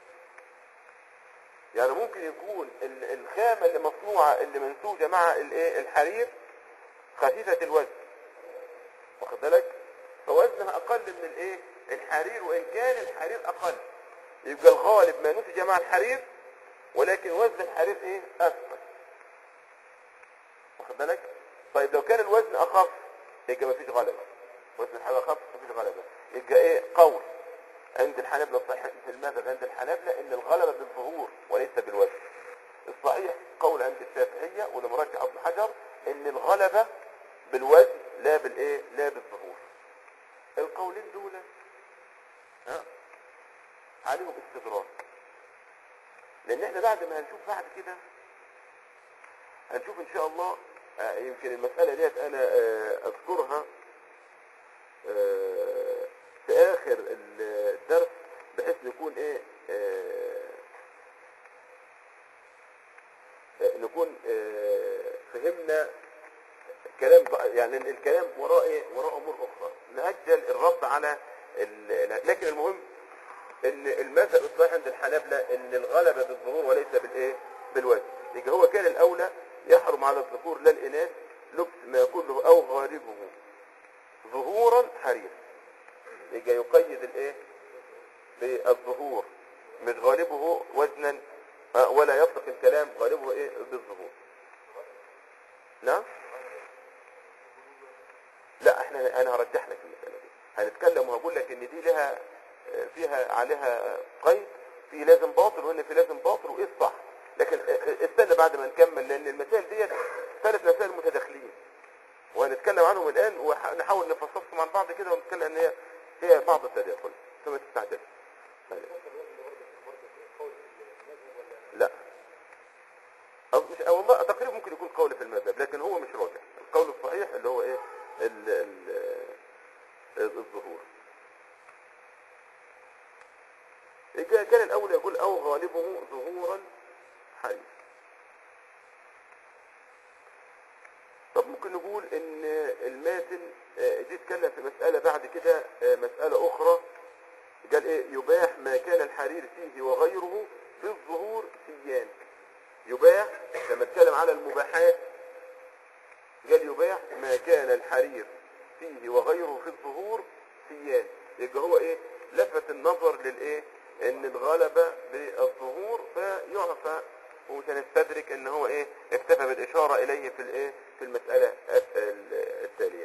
يعني ممكن يكون ال- الخامة اللي مصنوعة اللي منسوجة مع الايه الحرير خفيفة الوزن واخد بالك فوزنها اقل من الايه الحرير وان كان الحرير اقل يبقى الغالب ما نسج مع الحرير ولكن وزن الحرير ايه اثقل واخد بالك طيب لو كان الوزن اخف يبقى مفيش غلبة وزن الحرير اخف مفيش غلبة يبقى ايه قول عند الحنابلة الصحيح في المذهب عند الحنابلة ان الغلبة بالظهور وليس بالوزن الصحيح قول عند الشافعية والمرجع ابن حجر ان الغلبة بالوزن لا بالايه لا بالظهور القولين دول ها عليهم استدراك لان احنا بعد ما هنشوف بعد كده هنشوف ان شاء الله آه، يمكن المسألة ديت انا آه، اذكرها آه، في اخر الدرس بحيث نكون ايه آه، آه، نكون آه، فهمنا كلام بقى- يعني الكلام وراء ايه وراء امور اخرى نأجل الرد على ال- لكن المهم ان المذهب الصحيح عند الحنابلة ان الغلبة بالظهور وليس بالايه بالوزن يبقى هو كان الاولى يحرم على الذكور لا الاناث لبس ما كله او غالبه ظهورا حرير يبقى يقيد الايه بالظهور مش غالبه وزنا آه، ولا يطلق الكلام غالبه ايه بالظهور نعم لا احنا انا هرجح لك المساله دي هنتكلم وهقول لك ان دي لها آه، فيها عليها قيد في لازم باطل وهنا في لازم باطل وايه الصح لكن آه، آه، استنى بعد ما نكمل لان المسائل ديت ثلاث مسائل متداخلين وهنتكلم عنهم الان ونحاول نفصصهم عن بعض كده ونتكلم ان هي هي بعض التداخل ثم تستعجل طيب. لا أو مش أو والله تقريبا ممكن يكون قول في المذهب لكن هو مش راجح القول الصحيح اللي هو ايه ال ال الظهور إذا كان الأول يقول أو غالبه ظهورا حي طب ممكن نقول ان الماتن آه، دي اتكلم في مسألة بعد كده آه، مسألة أخرى قال ايه يباح ما كان الحرير فيه وغيره في الظهور سيان يباح لما اتكلم على المباحات قال يباح ما كان الحرير فيه وغيره في الظهور سيان يبقى هو ايه لفت النظر للايه ان الغلبة بالظهور فيعفى ومش هنستدرك ان هو ايه اكتفى بالاشارة اليه في الايه في المسألة ال- التالية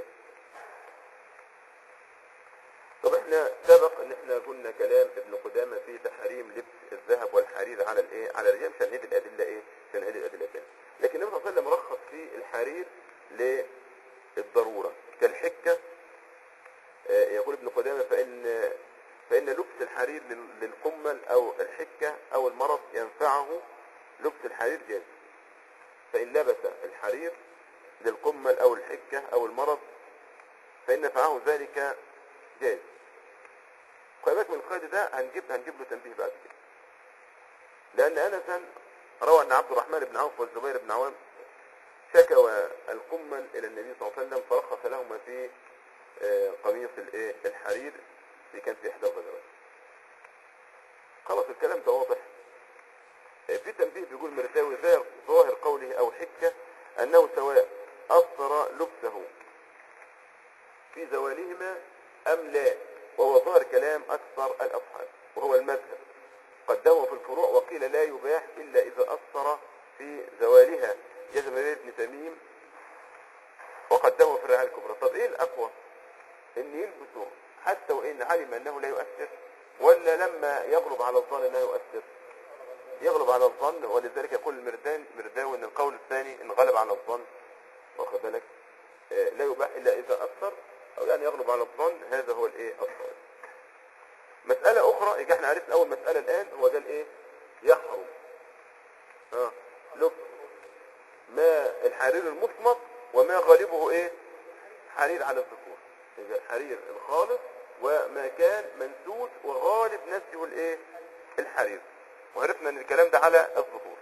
طب احنا سبق ان احنا قلنا كلام ابن قدامة في تحريم لبس الذهب والحرير على الايه على الرجال مش هنعيد الادله ايه مش هنعيد الادله تاني لكن النبي صلى الله عليه وسلم رخص في الحرير للضروره كالحكه آه، يقول ابن قدامة فإن فإن لبس الحرير لل- للقمل أو الحكة أو المرض ينفعه لبس الحرير جائز فإن لبس الحرير للقمل أو الحكة أو المرض فإن نفعه ذلك جائز قائمات من القيد ده هنجيب هنجيب له تنبيه بعد كده لأن أنسا روى أن عبد الرحمن بن عوف والزبير بن عوام شكوى القمل إلى النبي صلى الله عليه وسلم فرخص لهما في آه، قميص الايه الحرير اللي كان في إحدى الغزوات خلاص الكلام ده واضح آه، في تنبيه بيقول مرتاوي ظاهر ظاهر قوله أو حكة أنه سواء أثر لبسه في زوالهما أم لا وهو ظاهر كلام أكثر الأصحاب وهو المذهب قدمه في الفروع وقيل لا يباح إلا إذا أثر في زوالها جزم به ابن تميم وقدمه في الرعاية الكبرى طب إيه الأقوى إن يلبسه حتى وإن علم أنه لا يؤثر ولا لما يغلب على الظن أنه يؤثر يغلب على الظن ولذلك يقول المردان مرداوي ان القول الثاني ان غلب على الظن واخد بالك آه، لا يباح الا اذا اثر او يعني يغلب على الظن هذا هو الايه الصواب مسألة أخرى يبقى احنا عرفنا أول مسألة الآن هو قال إيه؟ يحرم اه لبس ما الحرير المصمت وما غالبه إيه؟ حرير على الذكور يبقى الحرير الخالص وما كان منسوج وغالب نسجه الإيه؟ الحرير وعرفنا ان الكلام ده على الظهور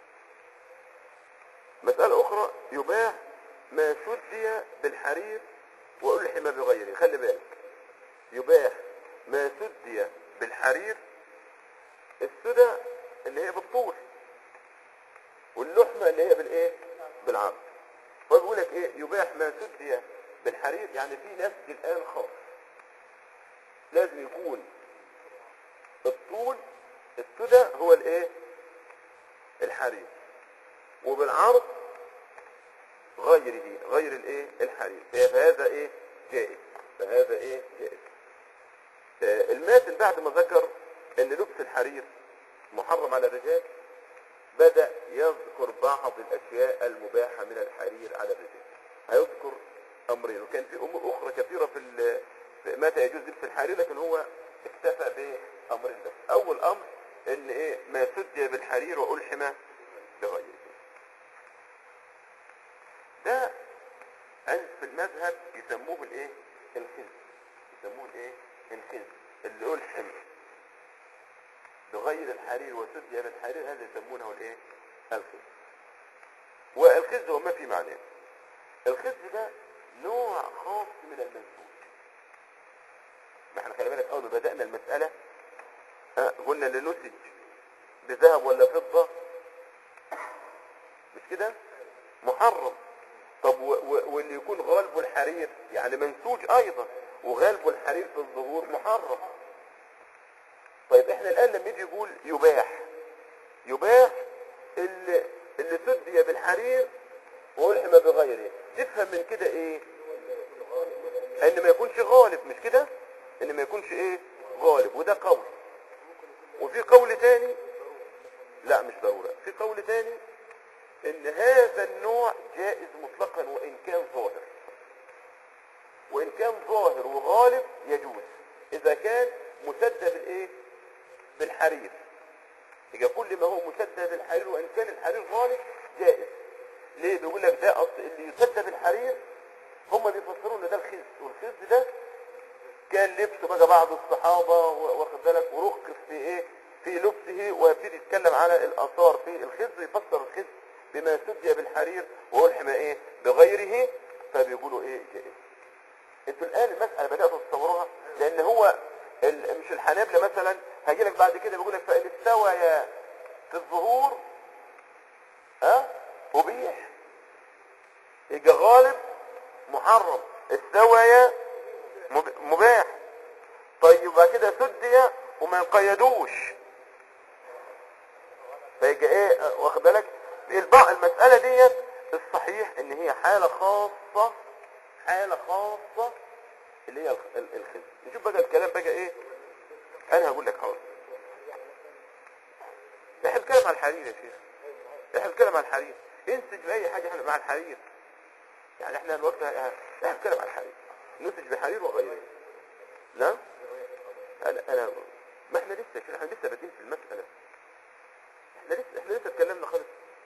مسألة أخرى يباح ما شدي بالحرير وألحم بغيره خلي بالك يباح ما سدي بالحرير السدى اللي هي بالطول واللحمة اللي هي بالايه بالعرض فبيقول لك ايه يباح ما سدي بالحرير يعني في نسج الان خاص لازم يكون الطول السدى هو الايه الحرير وبالعرض غيره غير الايه الحرير فهذا ايه جائز فهذا ايه جائز آه، الماتن بعد ما ذكر ان لبس الحرير محرم على الرجال بدأ يذكر بعض الاشياء المباحة من الحرير على الرجال هيذكر امرين وكان في امور اخرى كثيرة في, ال- في متى يجوز لبس الحرير لكن هو اكتفى بامرين بس اول امر ان ايه ما سدي بالحرير والحم بغيره ده عند في المذهب يسموه الايه الخز يسموه الايه الخز اللي ألحم بغير الحرير وسدي بالحرير هذا يسمونه الايه الخز والخز هو ما في معناه الخز ده نوع خاص من المنسوج ما احنا خلي بالك اول ما بدأنا المسألة ها، قلنا اللي نسج بذهب ولا فضة مش كده محرم طب و- و- واللي يكون غالبه الحرير يعني منسوج ايضا وغالبه الحرير في الظهور محرم طيب احنا الان لما يجي يقول يباح يباح اللي, اللي سدي بالحرير والحم بغيره تفهم من كده ايه ان ما يكونش غالب مش كده ان ما يكونش ايه غالب وده قول وفي قول تاني لا مش ضرورة في قول تاني ان هذا النوع جائز مطلقا وان كان ظاهر وان كان ظاهر وغالب يجوز اذا كان مسدد بالايه بالحرير يبقى كل ما هو مسدد بالحرير وان كان الحرير غالب جائز ليه بيقول لك ده اصل اللي يسدد بالحرير هم بيفسروا ان ده الخز والخز ده كان لبسه بقى بعض الصحابة و- واخد بالك ورخص في ايه في لبسه ويبتدي يتكلم على الاثار في الخز يفسر الخز بما سدي بالحرير والحم ايه بغيره فبيقولوا ايه جائز انتوا الان المسألة بدأتوا تتصوروها لان هو ال- مش الحنابلة مثلا هيجي لك بعد كده بيقول لك فإن استوى في الظهور ها أبيح يبقى غالب محرم استوى مب- مباح طيب يبقى كده سدي وما يقيدوش فيبقى ايه اه، واخد بالك البعض المسألة ديت الصحيح ان هي حالة خاصة حالة خاصة اللي هي الخ- ال- الخزي نشوف بقى الكلام بقى ايه انا هقول لك حاضر احنا بنتكلم عن الحرير يا شيخ احنا بنتكلم عن الحرير انسج باي حاجة احنا مع الحرير يعني احنا الوقت احنا بنتكلم عن الحرير ننتج بحرير وغيره لا انا انا ما احنا لسه يا شيخ احنا لسه بادئين في المسألة احنا لسه احنا لسه اتكلمنا خالص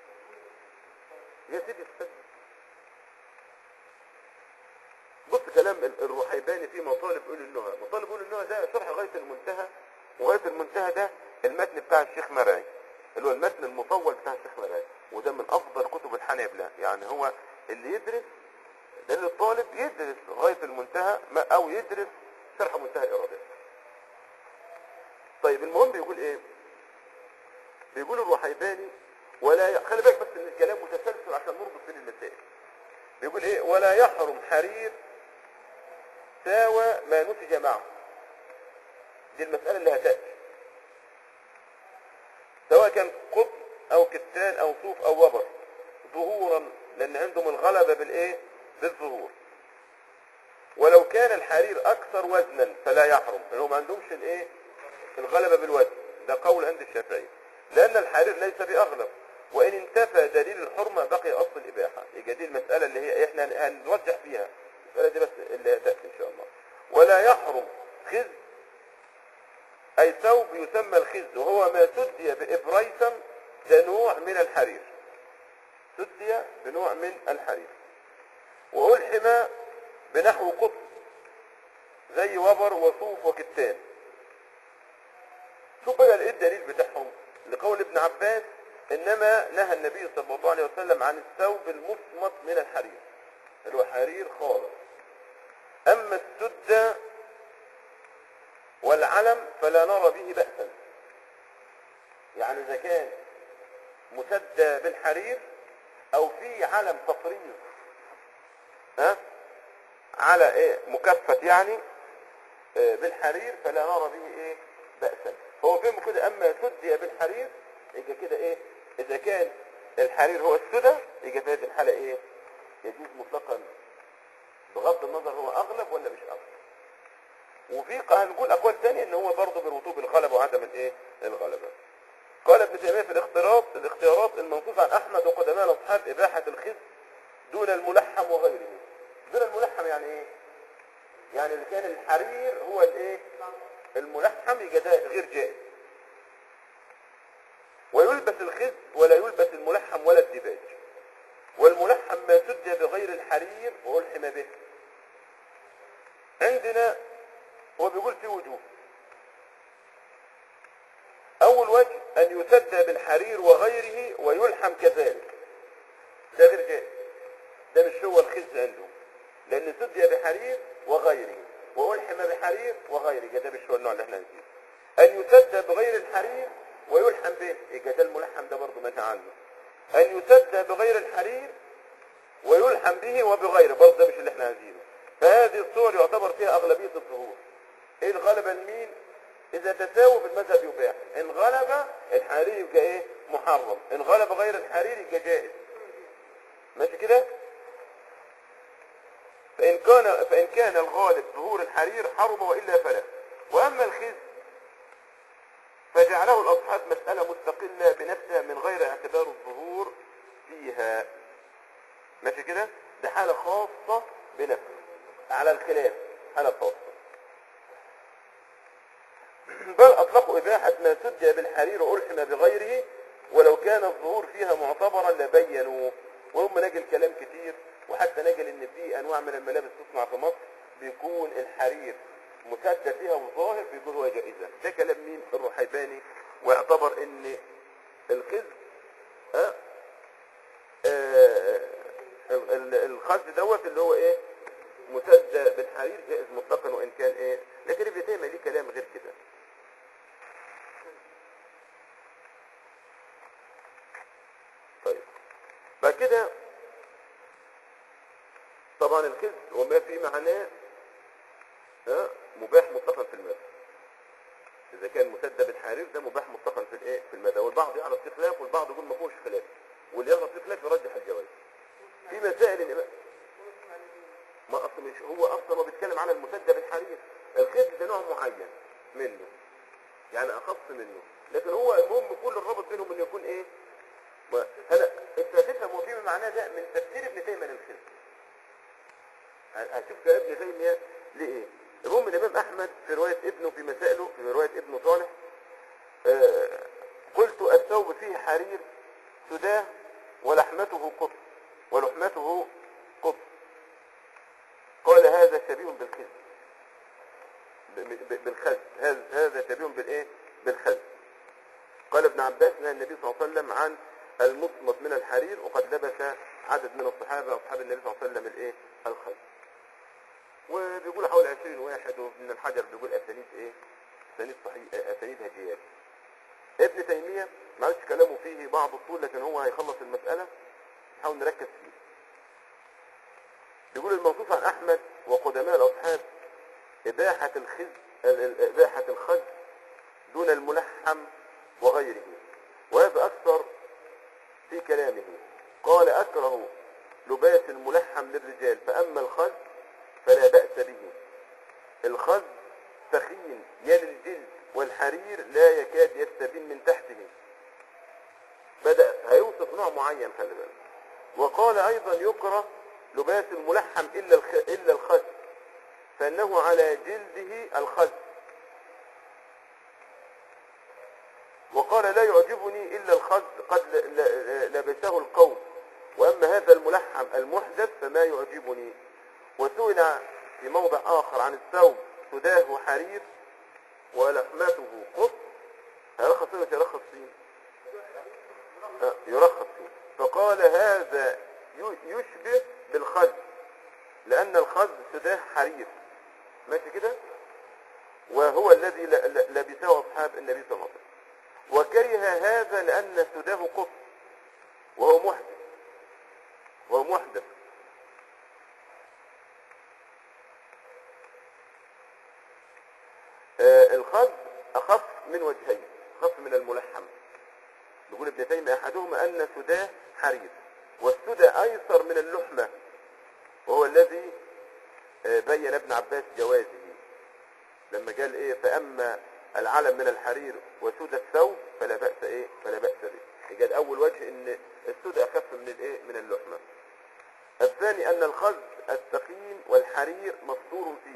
يا سيدي استنى بص كلام ال- الرحيباني في مطالب اولي النهى مطالب اولي النهى ده شرح غاية المنتهى وغاية المنتهى ده المتن بتاع الشيخ مرعي اللي هو المتن المطول بتاع الشيخ مرعي وده من افضل كتب الحنابلة يعني هو اللي يدرس ده اللي الطالب يدرس غاية المنتهى ما- او يدرس شرح منتهى الارادات طيب المهم بيقول ايه بيقول الرحيباني ولا ي... خلي بالك بس ان الكلام متسلسل عشان نربط بين المسائل بيقول ايه ولا يحرم حرير ساوى ما نتج معه دي المسألة اللي هتأتي سواء كان قطن او كتان او صوف او وبر ظهورا لان عندهم الغلبة بالايه بالظهور ولو كان الحرير اكثر وزنا فلا يحرم لانهم ما عندهمش الايه الغلبة بالوزن ده قول عند الشافعي لان الحرير ليس باغلب وان انتفى دليل الحرمة بقي اصل الاباحة يبقى دي المسألة اللي هي احنا هنوضح فيها المسألة دي بس اللي هتأتي ان شاء الله ولا يحرم خز اي ثوب يسمى الخز وهو ما سدي بابريسم ده نوع من الحرير سدي بنوع من الحرير وألحم بنحو قطن زي وبر وصوف وكتان شوف بقى ايه الدليل بتاعهم لقول ابن عباس انما نهى النبي صلى الله عليه وسلم عن الثوب المصمت من الحرير اللي هو حرير خالص اما السدة والعلم فلا نرى به بأسا يعني اذا كان مسدى بالحرير او في علم تطريز ها على ايه مكفت يعني آه، بالحرير فلا نرى به ايه بأسا هو فهم كده اما سدي بالحرير يبقى كده ايه اذا كان الحرير هو السدى يبقى في هذه الحالة ايه يجوز مطلقا بغض النظر هو اغلب ولا مش اغلب وفي ق- هنقول اقوال تانية ان هو برضه برطوب الغلبة وعدم الايه الغلبة قال ابن تيمية في الاختيارات الاختيارات المنصوص عن احمد وقدماء الاصحاب اباحة الخز دون الملحم وغيره دون الملحم يعني ايه يعني اذا كان الحرير هو الايه الملحم يبقى ده غير جائز ويلبس الخز ولا يلبس الملحم ولا الدباج والملحم ما سد بغير الحرير والحم به عندنا هو بيقول في وجوه اول وجه ان يسد بالحرير وغيره ويلحم كذلك ده غير جائز ده مش هو الخز عندهم لان سدي بحرير وغيره والحم بحرير وغيره ده مش هو النوع اللي احنا نسيه ان يسد بغير الحرير ويلحم به يبقى ده الملحم ده برضه منهى عنه ان يسد بغير الحرير ويلحم به وبغيره برضه ده مش اللي احنا عايزينه فهذه الصور يعتبر فيها اغلبيه الظهور ايه الغلبه لمين اذا تساووا في المذهب يباح ان غلب الحرير يبقى ايه محرم ان غلب غير الحرير يبقى جائز ماشي كده فإن كان فإن كان الغالب ظهور الحرير حرم وإلا فلا وأما الخز فجعله الأصحاب مسألة مستقلة بنفسها من غير اعتبار الظهور فيها ماشي كده ده حالة خاصة بنفسه على الخلاف حالة خاصة بل أطلقوا إباحة ما سدي بالحرير وألحم بغيره ولو كان الظهور فيها معتبرا لبينوا وهم نجل كلام كتير وحتى نجل ان في انواع من الملابس تصنع في مصر بيكون الحرير مسدى فيها وظاهر بيكون هو جائزة ده كلام مين الرحيباني ويعتبر ان الخز ها آه ال- ال- الخز دوت اللي هو ايه مسدى بالحرير جائز مطلقا وان كان ايه لكن ابن تيميه ليه كلام غير كده طيب بعد كده طبعا الخز وما في معناه ها مباح مطلقا في المذهب اذا كان مسدى بالحرير ده مباح مطلقا في الايه في المذهب والبعض يعرف في خلاف والبعض يقول ما فيهوش خلاف واللي يعرف في خلاف يرجح الجواز في مسائل الإمام ما اصل مش هو اصلا هو بيتكلم على المسدى بالحرير الخز ده نوع معين منه يعني اخص منه لكن هو المهم كل الرابط بينهم انه يكون ايه ما انا انت هتفهم هو في معناه ده من تفسير ابن تيميه للخز هشوف كلام ابن تيميه ليه المهم الامام احمد في روايه ابنه في مسائله في روايه ابنه صالح آه قلت الثوب فيه حرير سداه ولحمته قطن ولحمته قطن قال هذا شبيه بالخز ب- ب- بالخز هذا هذا شبيه بالايه بالخز قال ابن عباس نهى النبي صلى الله عليه وسلم عن المصمت من الحرير وقد لبس عدد من الصحابه اصحاب النبي صلى الله عليه وسلم الايه الخز وبيقول حوالي 20 واحد وابن الحجر بيقول اسانيد ايه اسانيد صحيح اسانيد هجيات ابن تيميه ما عادش كلامه فيه بعض الطول لكن هو هيخلص المساله نحاول نركز فيه بيقول الموصوف عن احمد وقدماء الاصحاب اباحه الخز ال- ال- اباحه الخز دون الملحم وغيره وهذا اكثر في كلامه قال اكره لباس الملحم للرجال فاما الخز فلا باس به الخز ثخين يلي الجلد والحرير لا يكاد يستبين من تحته بدأ هيوصف نوع معين خلي بالك وقال ايضا يكره لباس الملحم الا الخ... الا الخز فانه على جلده الخز وقال لا يعجبني الا الخز قد ل- ل- لبسه القوم واما هذا الملحم المحدث فما يعجبني وسئل في موضع اخر عن الثوب سداه حرير ولحمته قط هيرخص فيه مش هيرخص فيه آه، يرخص فيه فقال هذا ي- يشبه بالخز لأن الخز سداه حرير ماشي كده وهو الذي ل- ل- لبسه أصحاب النبي صلى الله عليه وسلم وكره هذا لأن سداه قط وهو محدث وهو محدث آه، الخز أخف من وجهين أخف من الملحم يقول ابن تيمية أحدهما أن سداه حرير والسدى أيسر من اللحمة وهو الذي آه، بين ابن عباس جوازه لما قال ايه فأما العلم من الحرير وسدى الثوب فلا بأس ايه فلا بأس به يجد أول وجه ان السدى أخف من الايه من اللحمة الثاني أن الخز الثقيل والحرير مستور فيه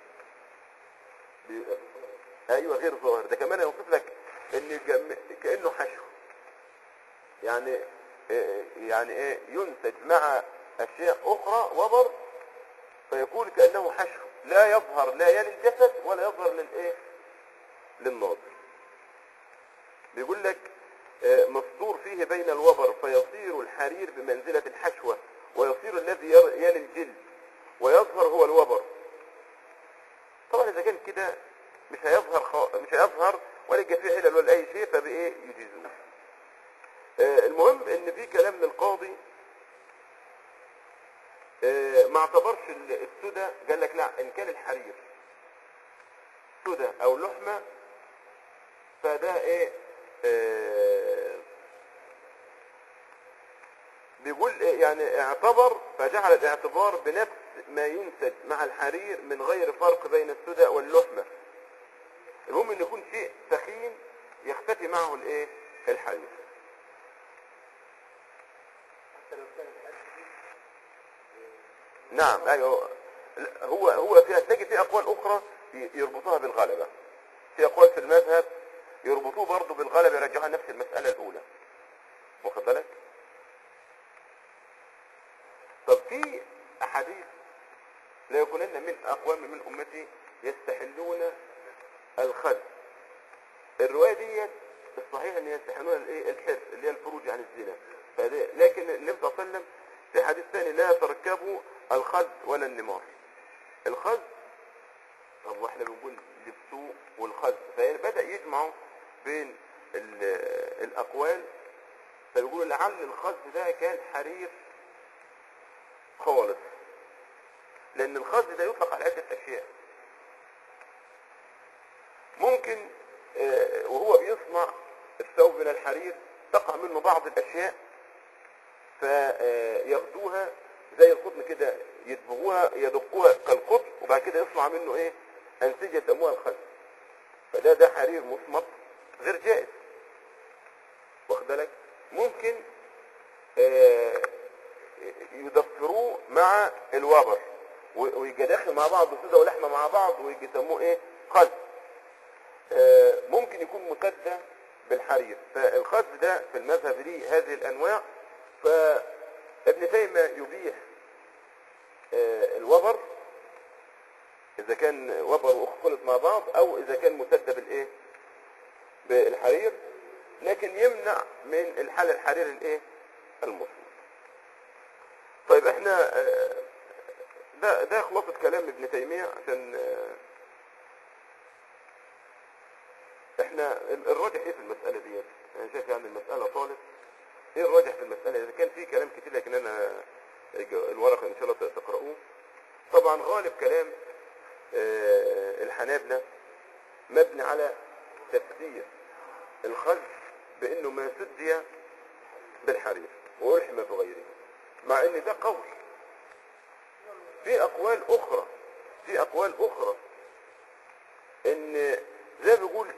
بي- ايوه غير ظاهر ده كمان يوصف لك ان جم- كانه حشو يعني إيه- يعني ايه ينتج مع اشياء اخرى وبر فيكون كانه حشو لا يظهر لا يلي الجسد ولا يظهر للايه للناظر بيقول لك آه، مستور فيه بين الوبر فيصير الحرير بمنزلة الحشوة ويصير الذي ير- يلي الجلد ويظهر هو الوبر طبعا اذا كان كده مش هيظهر خ... مش هيظهر ولا يبقى فيه علل ولا اي شيء فبايه يجيزوه آه، المهم ان في كلام للقاضي آه، ما اعتبرش ال- السدى قال لك لا ان كان الحرير سدى او لحمه فده ايه آه، بيقول إيه يعني اعتبر فجعل الاعتبار بنفس ما ينتج مع الحرير من غير فرق بين السدى واللحمه المهم ان يكون شيء ثخين يختفي معه الايه الحرير نعم ايوه لا، هو هو في هتلاقي في اقوال اخرى ي- يربطوها بالغلبه في اقوال في المذهب يربطوه برضه بالغلبه يرجعوها نفس المساله الاولى واخد بالك طب في احاديث لا يكونن من اقوام من امتي يستحلون الخد الروايه ديت الصحيح ان يستحلون الايه الحر اللي هي الفروج عن الزنا فده لكن النبي صلى الله عليه وسلم في حديث ثاني لا تركبوا الخد ولا النمار الخد طب واحنا بنقول لبسوه والخد فبدا يجمعوا بين ال- الاقوال فيقولوا لعل الخز ده كان حرير خالص لان الخز ده يطلق على عده اشياء ممكن آه، وهو بيصنع الثوب من الحرير تقع منه بعض الاشياء فياخدوها زي القطن كده يدبغوها يدقوها كالقطن وبعد كده يصنع منه ايه انسجه يسموها الخز فده ده حرير مصمت غير جائز واخد بالك ممكن آه، يضفروه مع الوبر و- ويجي داخل مع بعض سوده ولحمه مع بعض ويجي يسموه ايه خز آه، ممكن يكون مسدى بالحرير فالخز ده في المذهب ليه هذه الانواع فابن تيمية يبيح آه، الوبر اذا كان وبر وخلط مع بعض او اذا كان مسدى بالايه بالحرير لكن يمنع من الحال الحرير الايه المصلي طيب احنا آه، ده ده خلاصة كلام ابن تيمية عشان آه، احنا ال- الراجح ايه في المسألة ديت انا شايف يعني المسألة طالت ايه الراجح في المسألة اذا كان في كلام كتير لكن انا الج- الورقة ان شاء الله تقرؤوه طبعا غالب كلام آه، الحنابلة مبني على تفسير الخز بانه ما سدي بالحرير والحم بغيره مع ان ده قول في اقوال اخرى في اقوال اخرى ان زي ما بيقول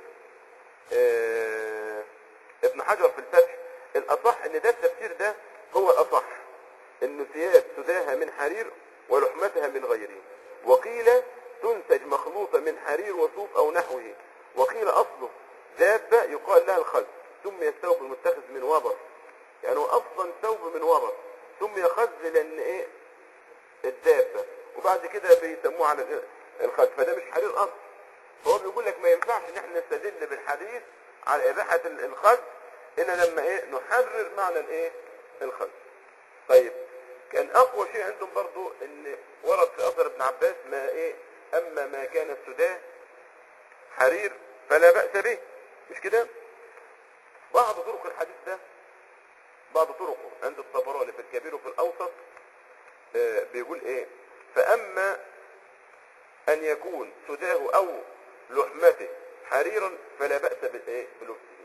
آه، ابن حجر في الفتح الاصح ان ده التفسير ده هو الاصح ان ثياب سداها من حرير ولحمتها من غيره وقيل تنتج مخلوطة من حرير وصوف او نحوه وقيل اصله دابة يقال لها الخز سمي الثوب المتخذ من وبر يعني هو اصلا ثوب من وبر سمي خز لان ايه الدابة وبعد كده بيسموه على ال- الخز فده مش حرير اصلا فهو بيقول لك ما ينفعش ان احنا نستدل بالحديث على اباحة ال- الخز الا لما ايه نحرر معنى الايه الخز طيب كان اقوى شيء عندهم برضو ان ورد في اثر ابن عباس ما ايه اما ما كان السداه حرير فلا بأس به مش كده بعض طرق الحديث ده بعض طرقه عند الطبراني في الكبير وفي الاوسط آه، بيقول ايه فاما ان يكون سداه او لحمته حريرا فلا بأس بالايه بلبسه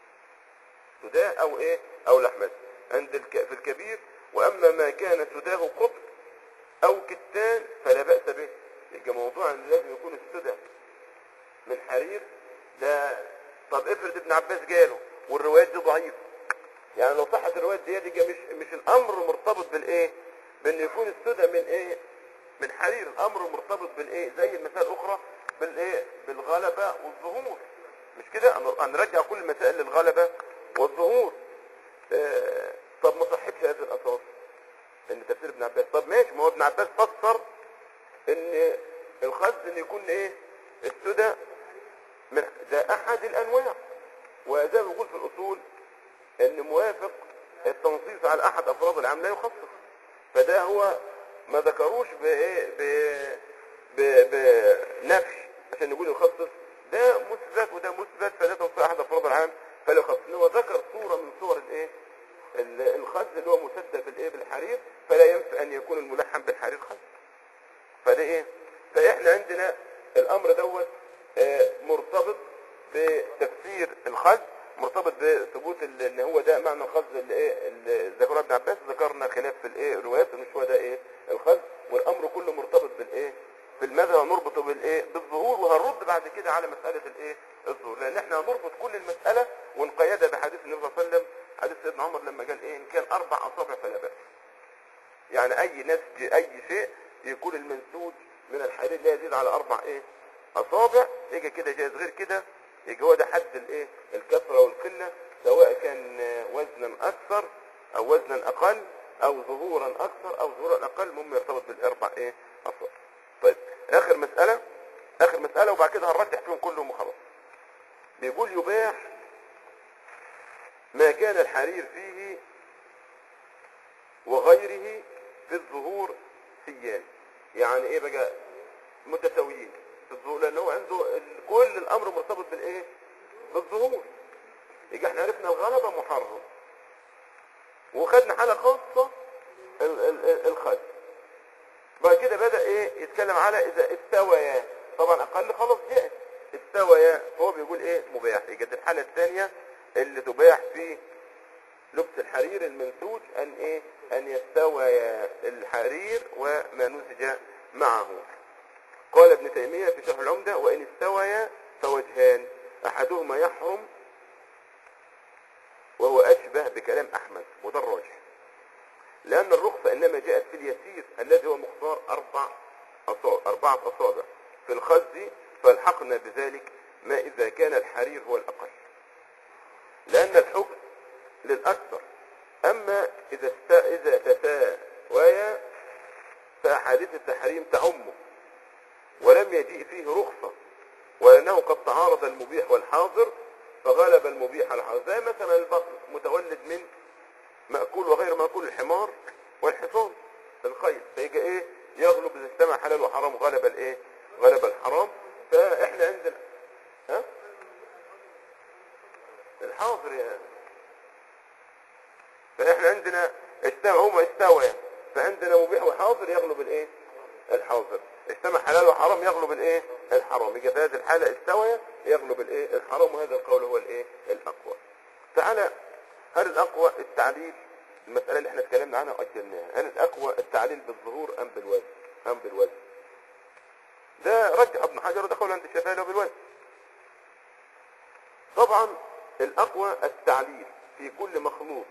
سداه او ايه او لحمته عند الك... في الكبير واما ما كان سداه قطن او كتان فلا بأس به يبقى موضوع ان لازم يكون السدى من حرير ده طب افرض ابن عباس جاله والروايات دي ضعيفه يعني لو صحت الروايات دي يبقى مش مش الامر مرتبط بالايه بان يكون السدى من ايه من حرير الامر مرتبط بالايه زي المسائل الاخرى بالايه بالغلبه والظهور مش كده هن- هنرجع كل المسائل للغلبه والظهور آه طب ما صحتش هذا الاساس ان تفسير ابن عباس طب ماشي ما هو ابن عباس فسر ان الخز ان يكون ايه السدى من ده احد الانواع وزي ما بيقول في الاصول ان موافق التنصيص على احد افراد العام لا يخصص فده هو ما ذكروش بايه ب- ب- بنفي عشان نقول يخصص ده مثبت وده مثبت فده تنصيص احد افراد العام فلا يخصص إن هو ذكر صوره من صور الايه ال- الخز اللي هو مسدد بالايه بالحرير فلا ينفع ان يكون الملحم بالحرير خز فده ايه فاحنا عندنا الامر دوت آه، مرتبط بتفسير الخز مرتبط بثبوت ال- ان هو ده معنى الخز اللي ايه اللي ذكره ابن عباس ذكرنا خلاف في الايه الروايات مش هو ده ايه الخز والامر كله مرتبط بالايه بالمذهب نربطه بالايه بالظهور وهنرد بعد كده على مساله الايه الظهور لان احنا هنربط كل المساله ونقيدها بحديث النبي صلى الله عليه وسلم حديث سيدنا عمر لما قال ايه ان كان اربع اصابع فلا باس يعني اي نسج اي شيء يكون المنسوج من الحديد لا يزيد على اربع ايه اصابع يجي كده جايز غير كده يجي هو ده حد الايه الكثره والقله سواء كان آه، وزنا اكثر او وزنا اقل او ظهورا اكثر او ظهورا اقل المهم يرتبط بالاربع ايه اصابع طيب اخر مساله اخر مساله وبعد كده هنرجح فيهم كلهم وخلاص بيقول يباح ما كان الحرير فيه وغيره في الظهور سيان يعني ايه بقى متساويين في الظهور لان هو عنده ال- كل الامر مرتبط بالايه بالظهور يبقى احنا عرفنا الغلبة محرم وخدنا حالة خاصة ال- ال- ال- الخز بعد كده بدأ ايه يتكلم على اذا استويا طبعا اقل خلاص جاء استويا هو بيقول ايه مباح يبقى دي الحالة الثانية اللي تباح في لبس الحرير المنسوج ان ايه ان يستوي الحرير وما نسج معه قال ابن تيمية في شرح العمدة وان استوي فوجهان احدهما يحرم وهو اشبه بكلام احمد وده الراجح لان الرخصة انما جاءت في اليسير الذي هو مقدار اربع أصابع اربعة اصابع في الخز فالحقنا بذلك ما اذا كان الحرير هو الاقل لأن الحكم للأكثر أما إذا است... إذا تساويا فأحاديث التحريم تعمه ولم يجيء فيه رخصة ولأنه قد تعارض المبيح والحاضر فغلب المبيح على الحاضر زي مثلا البقر متولد من مأكول وغير مأكول الحمار والحصان الخيل فيجي ايه يغلب اذا اجتمع حلال وحرام غلب الايه غلب الحرام فاحنا عندنا ها الحاضر يعني فاحنا عندنا اجتمع هما استوى فعندنا مبيح وحاضر يغلب الايه الحاضر اجتمع حلال وحرام يغلب الايه الحرام يجي في هذه الحاله استوى يغلب الايه الحرام وهذا القول هو الايه الاقوى تعالى هل الاقوى التعليل المساله اللي احنا اتكلمنا عنها واجلناها هل الاقوى التعليل بالظهور ام بالوزن ام بالوزن ده رجع ابن حجر وده قول عند الشافعي له بالوزن طبعا الاقوى التعليل في كل مخلوط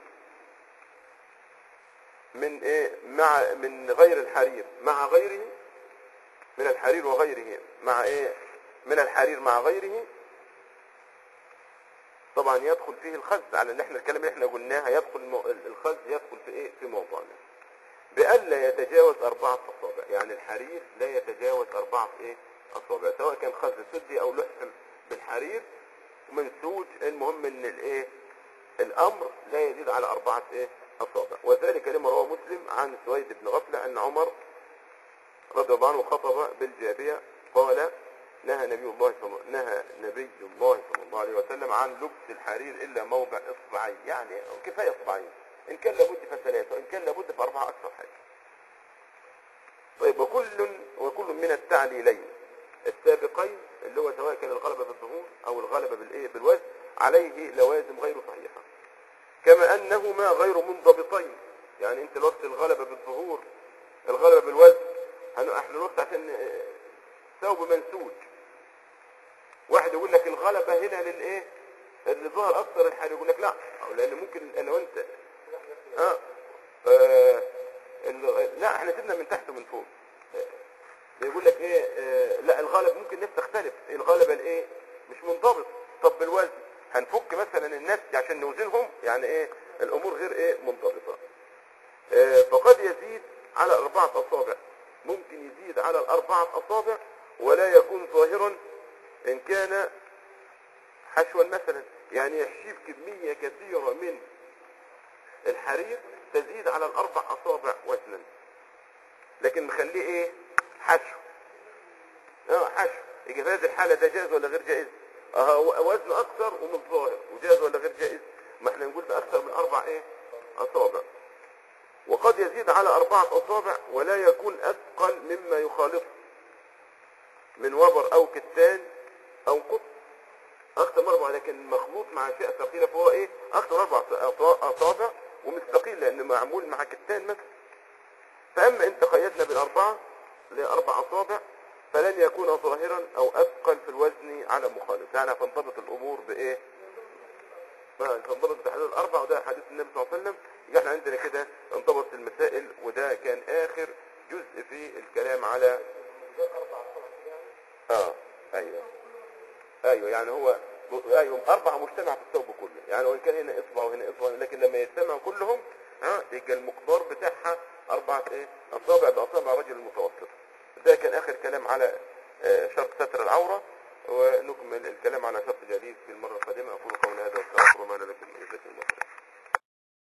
من ايه مع من غير الحرير مع غيره من الحرير وغيره مع ايه من الحرير مع غيره طبعا يدخل فيه الخز على اللي احنا الكلام اللي احنا قلناها يدخل مو- الخز يدخل في ايه في موضوعنا بألا يتجاوز أربعة أصابع يعني الحرير لا يتجاوز أربعة إيه أصابع سواء كان خز سدي أو لحم بالحرير منسوج المهم إن الإيه الأمر لا يزيد على أربعة إيه أصابع وذلك لما رواه مسلم عن سويد بن غفلة أن عمر رضي الله عنه خطب بالجابية قال نهى نبي الله صلى نهى نبي الله صلى الله عليه وسلم عن لبس الحرير الا موضع اصبعين يعني كفايه اصبعين ان كان لابد فثلاثه وان كان لابد فاربعه اكثر حاجه طيب وكل وكل من التعليلين السابقين اللي هو سواء كان الغلبه بالظهور او الغلبه بالايه بالوزن عليه لوازم غير صحيحه كما انهما غير منضبطين يعني انت الوقت الغلبه بالظهور الغلبه بالوزن هن- احنا الوقت عشان آه، ثوب منسوج واحد يقول لك الغلبة هنا للايه اللي ظهر اكثر الحال يقول لك لا لان ممكن لو انت اه, آه ال- لا احنا سيبنا من تحت ومن فوق آه، يقول لك ايه آه لا الغالب ممكن الناس تختلف الغالب الايه مش منضبط طب بالوزن هنفك مثلا الناس دي عشان نوزنهم يعني ايه الامور غير ايه منضبطه آه، فقد يزيد على أربعة أصابع ممكن يزيد على الأربعة أصابع ولا يكون ظاهرا إن كان حشوا مثلا يعني يحشيب كمية كثيرة من الحرير تزيد على الأربع أصابع وزنا لكن مخليه إيه حشو اه حشو يجي في هذه الحالة ده جائز ولا غير جائز اه وزنه أكثر ومن ظاهر وجائز ولا غير جائز ما احنا نقول ده أكثر من أربع إيه أصابع وقد يزيد على أربعة أصابع ولا يكون أثقل مما يخالطه من وبر أو كتان أو قط أكثر من أربعة لكن مخلوط مع أشياء ثقيلة فهو إيه أكثر من أربع أصا- أصابع ومستقيل لأنه معمول مع كتان مثلا فأما إن تقيدنا بالأربعة لأربع أصابع فلن يكون ظاهرا أو أثقل في الوزن على مخالف يعني تنضبط الأمور بإيه ما تنضبط بحدود الأربع وده حديث النبي صلى الله عليه وسلم يبقى احنا عندنا كده انضبط المسائل وده كان آخر جزء في الكلام على اه ايوه ايوه يعني هو ايوه أربعة مجتمع في الثوب كله يعني وإن كان هنا إصبع وهنا إصبع لكن لما يجتمعوا كلهم ها يبقى المقدار بتاعها أربعة إيه أصابع بأصابع رجل المتوسط ده كان آخر كلام على آه، شرط ستر العورة ونكمل الكلام على شرط جديد في المرة القادمة أقول قولي هذا واستغفر الله لكم من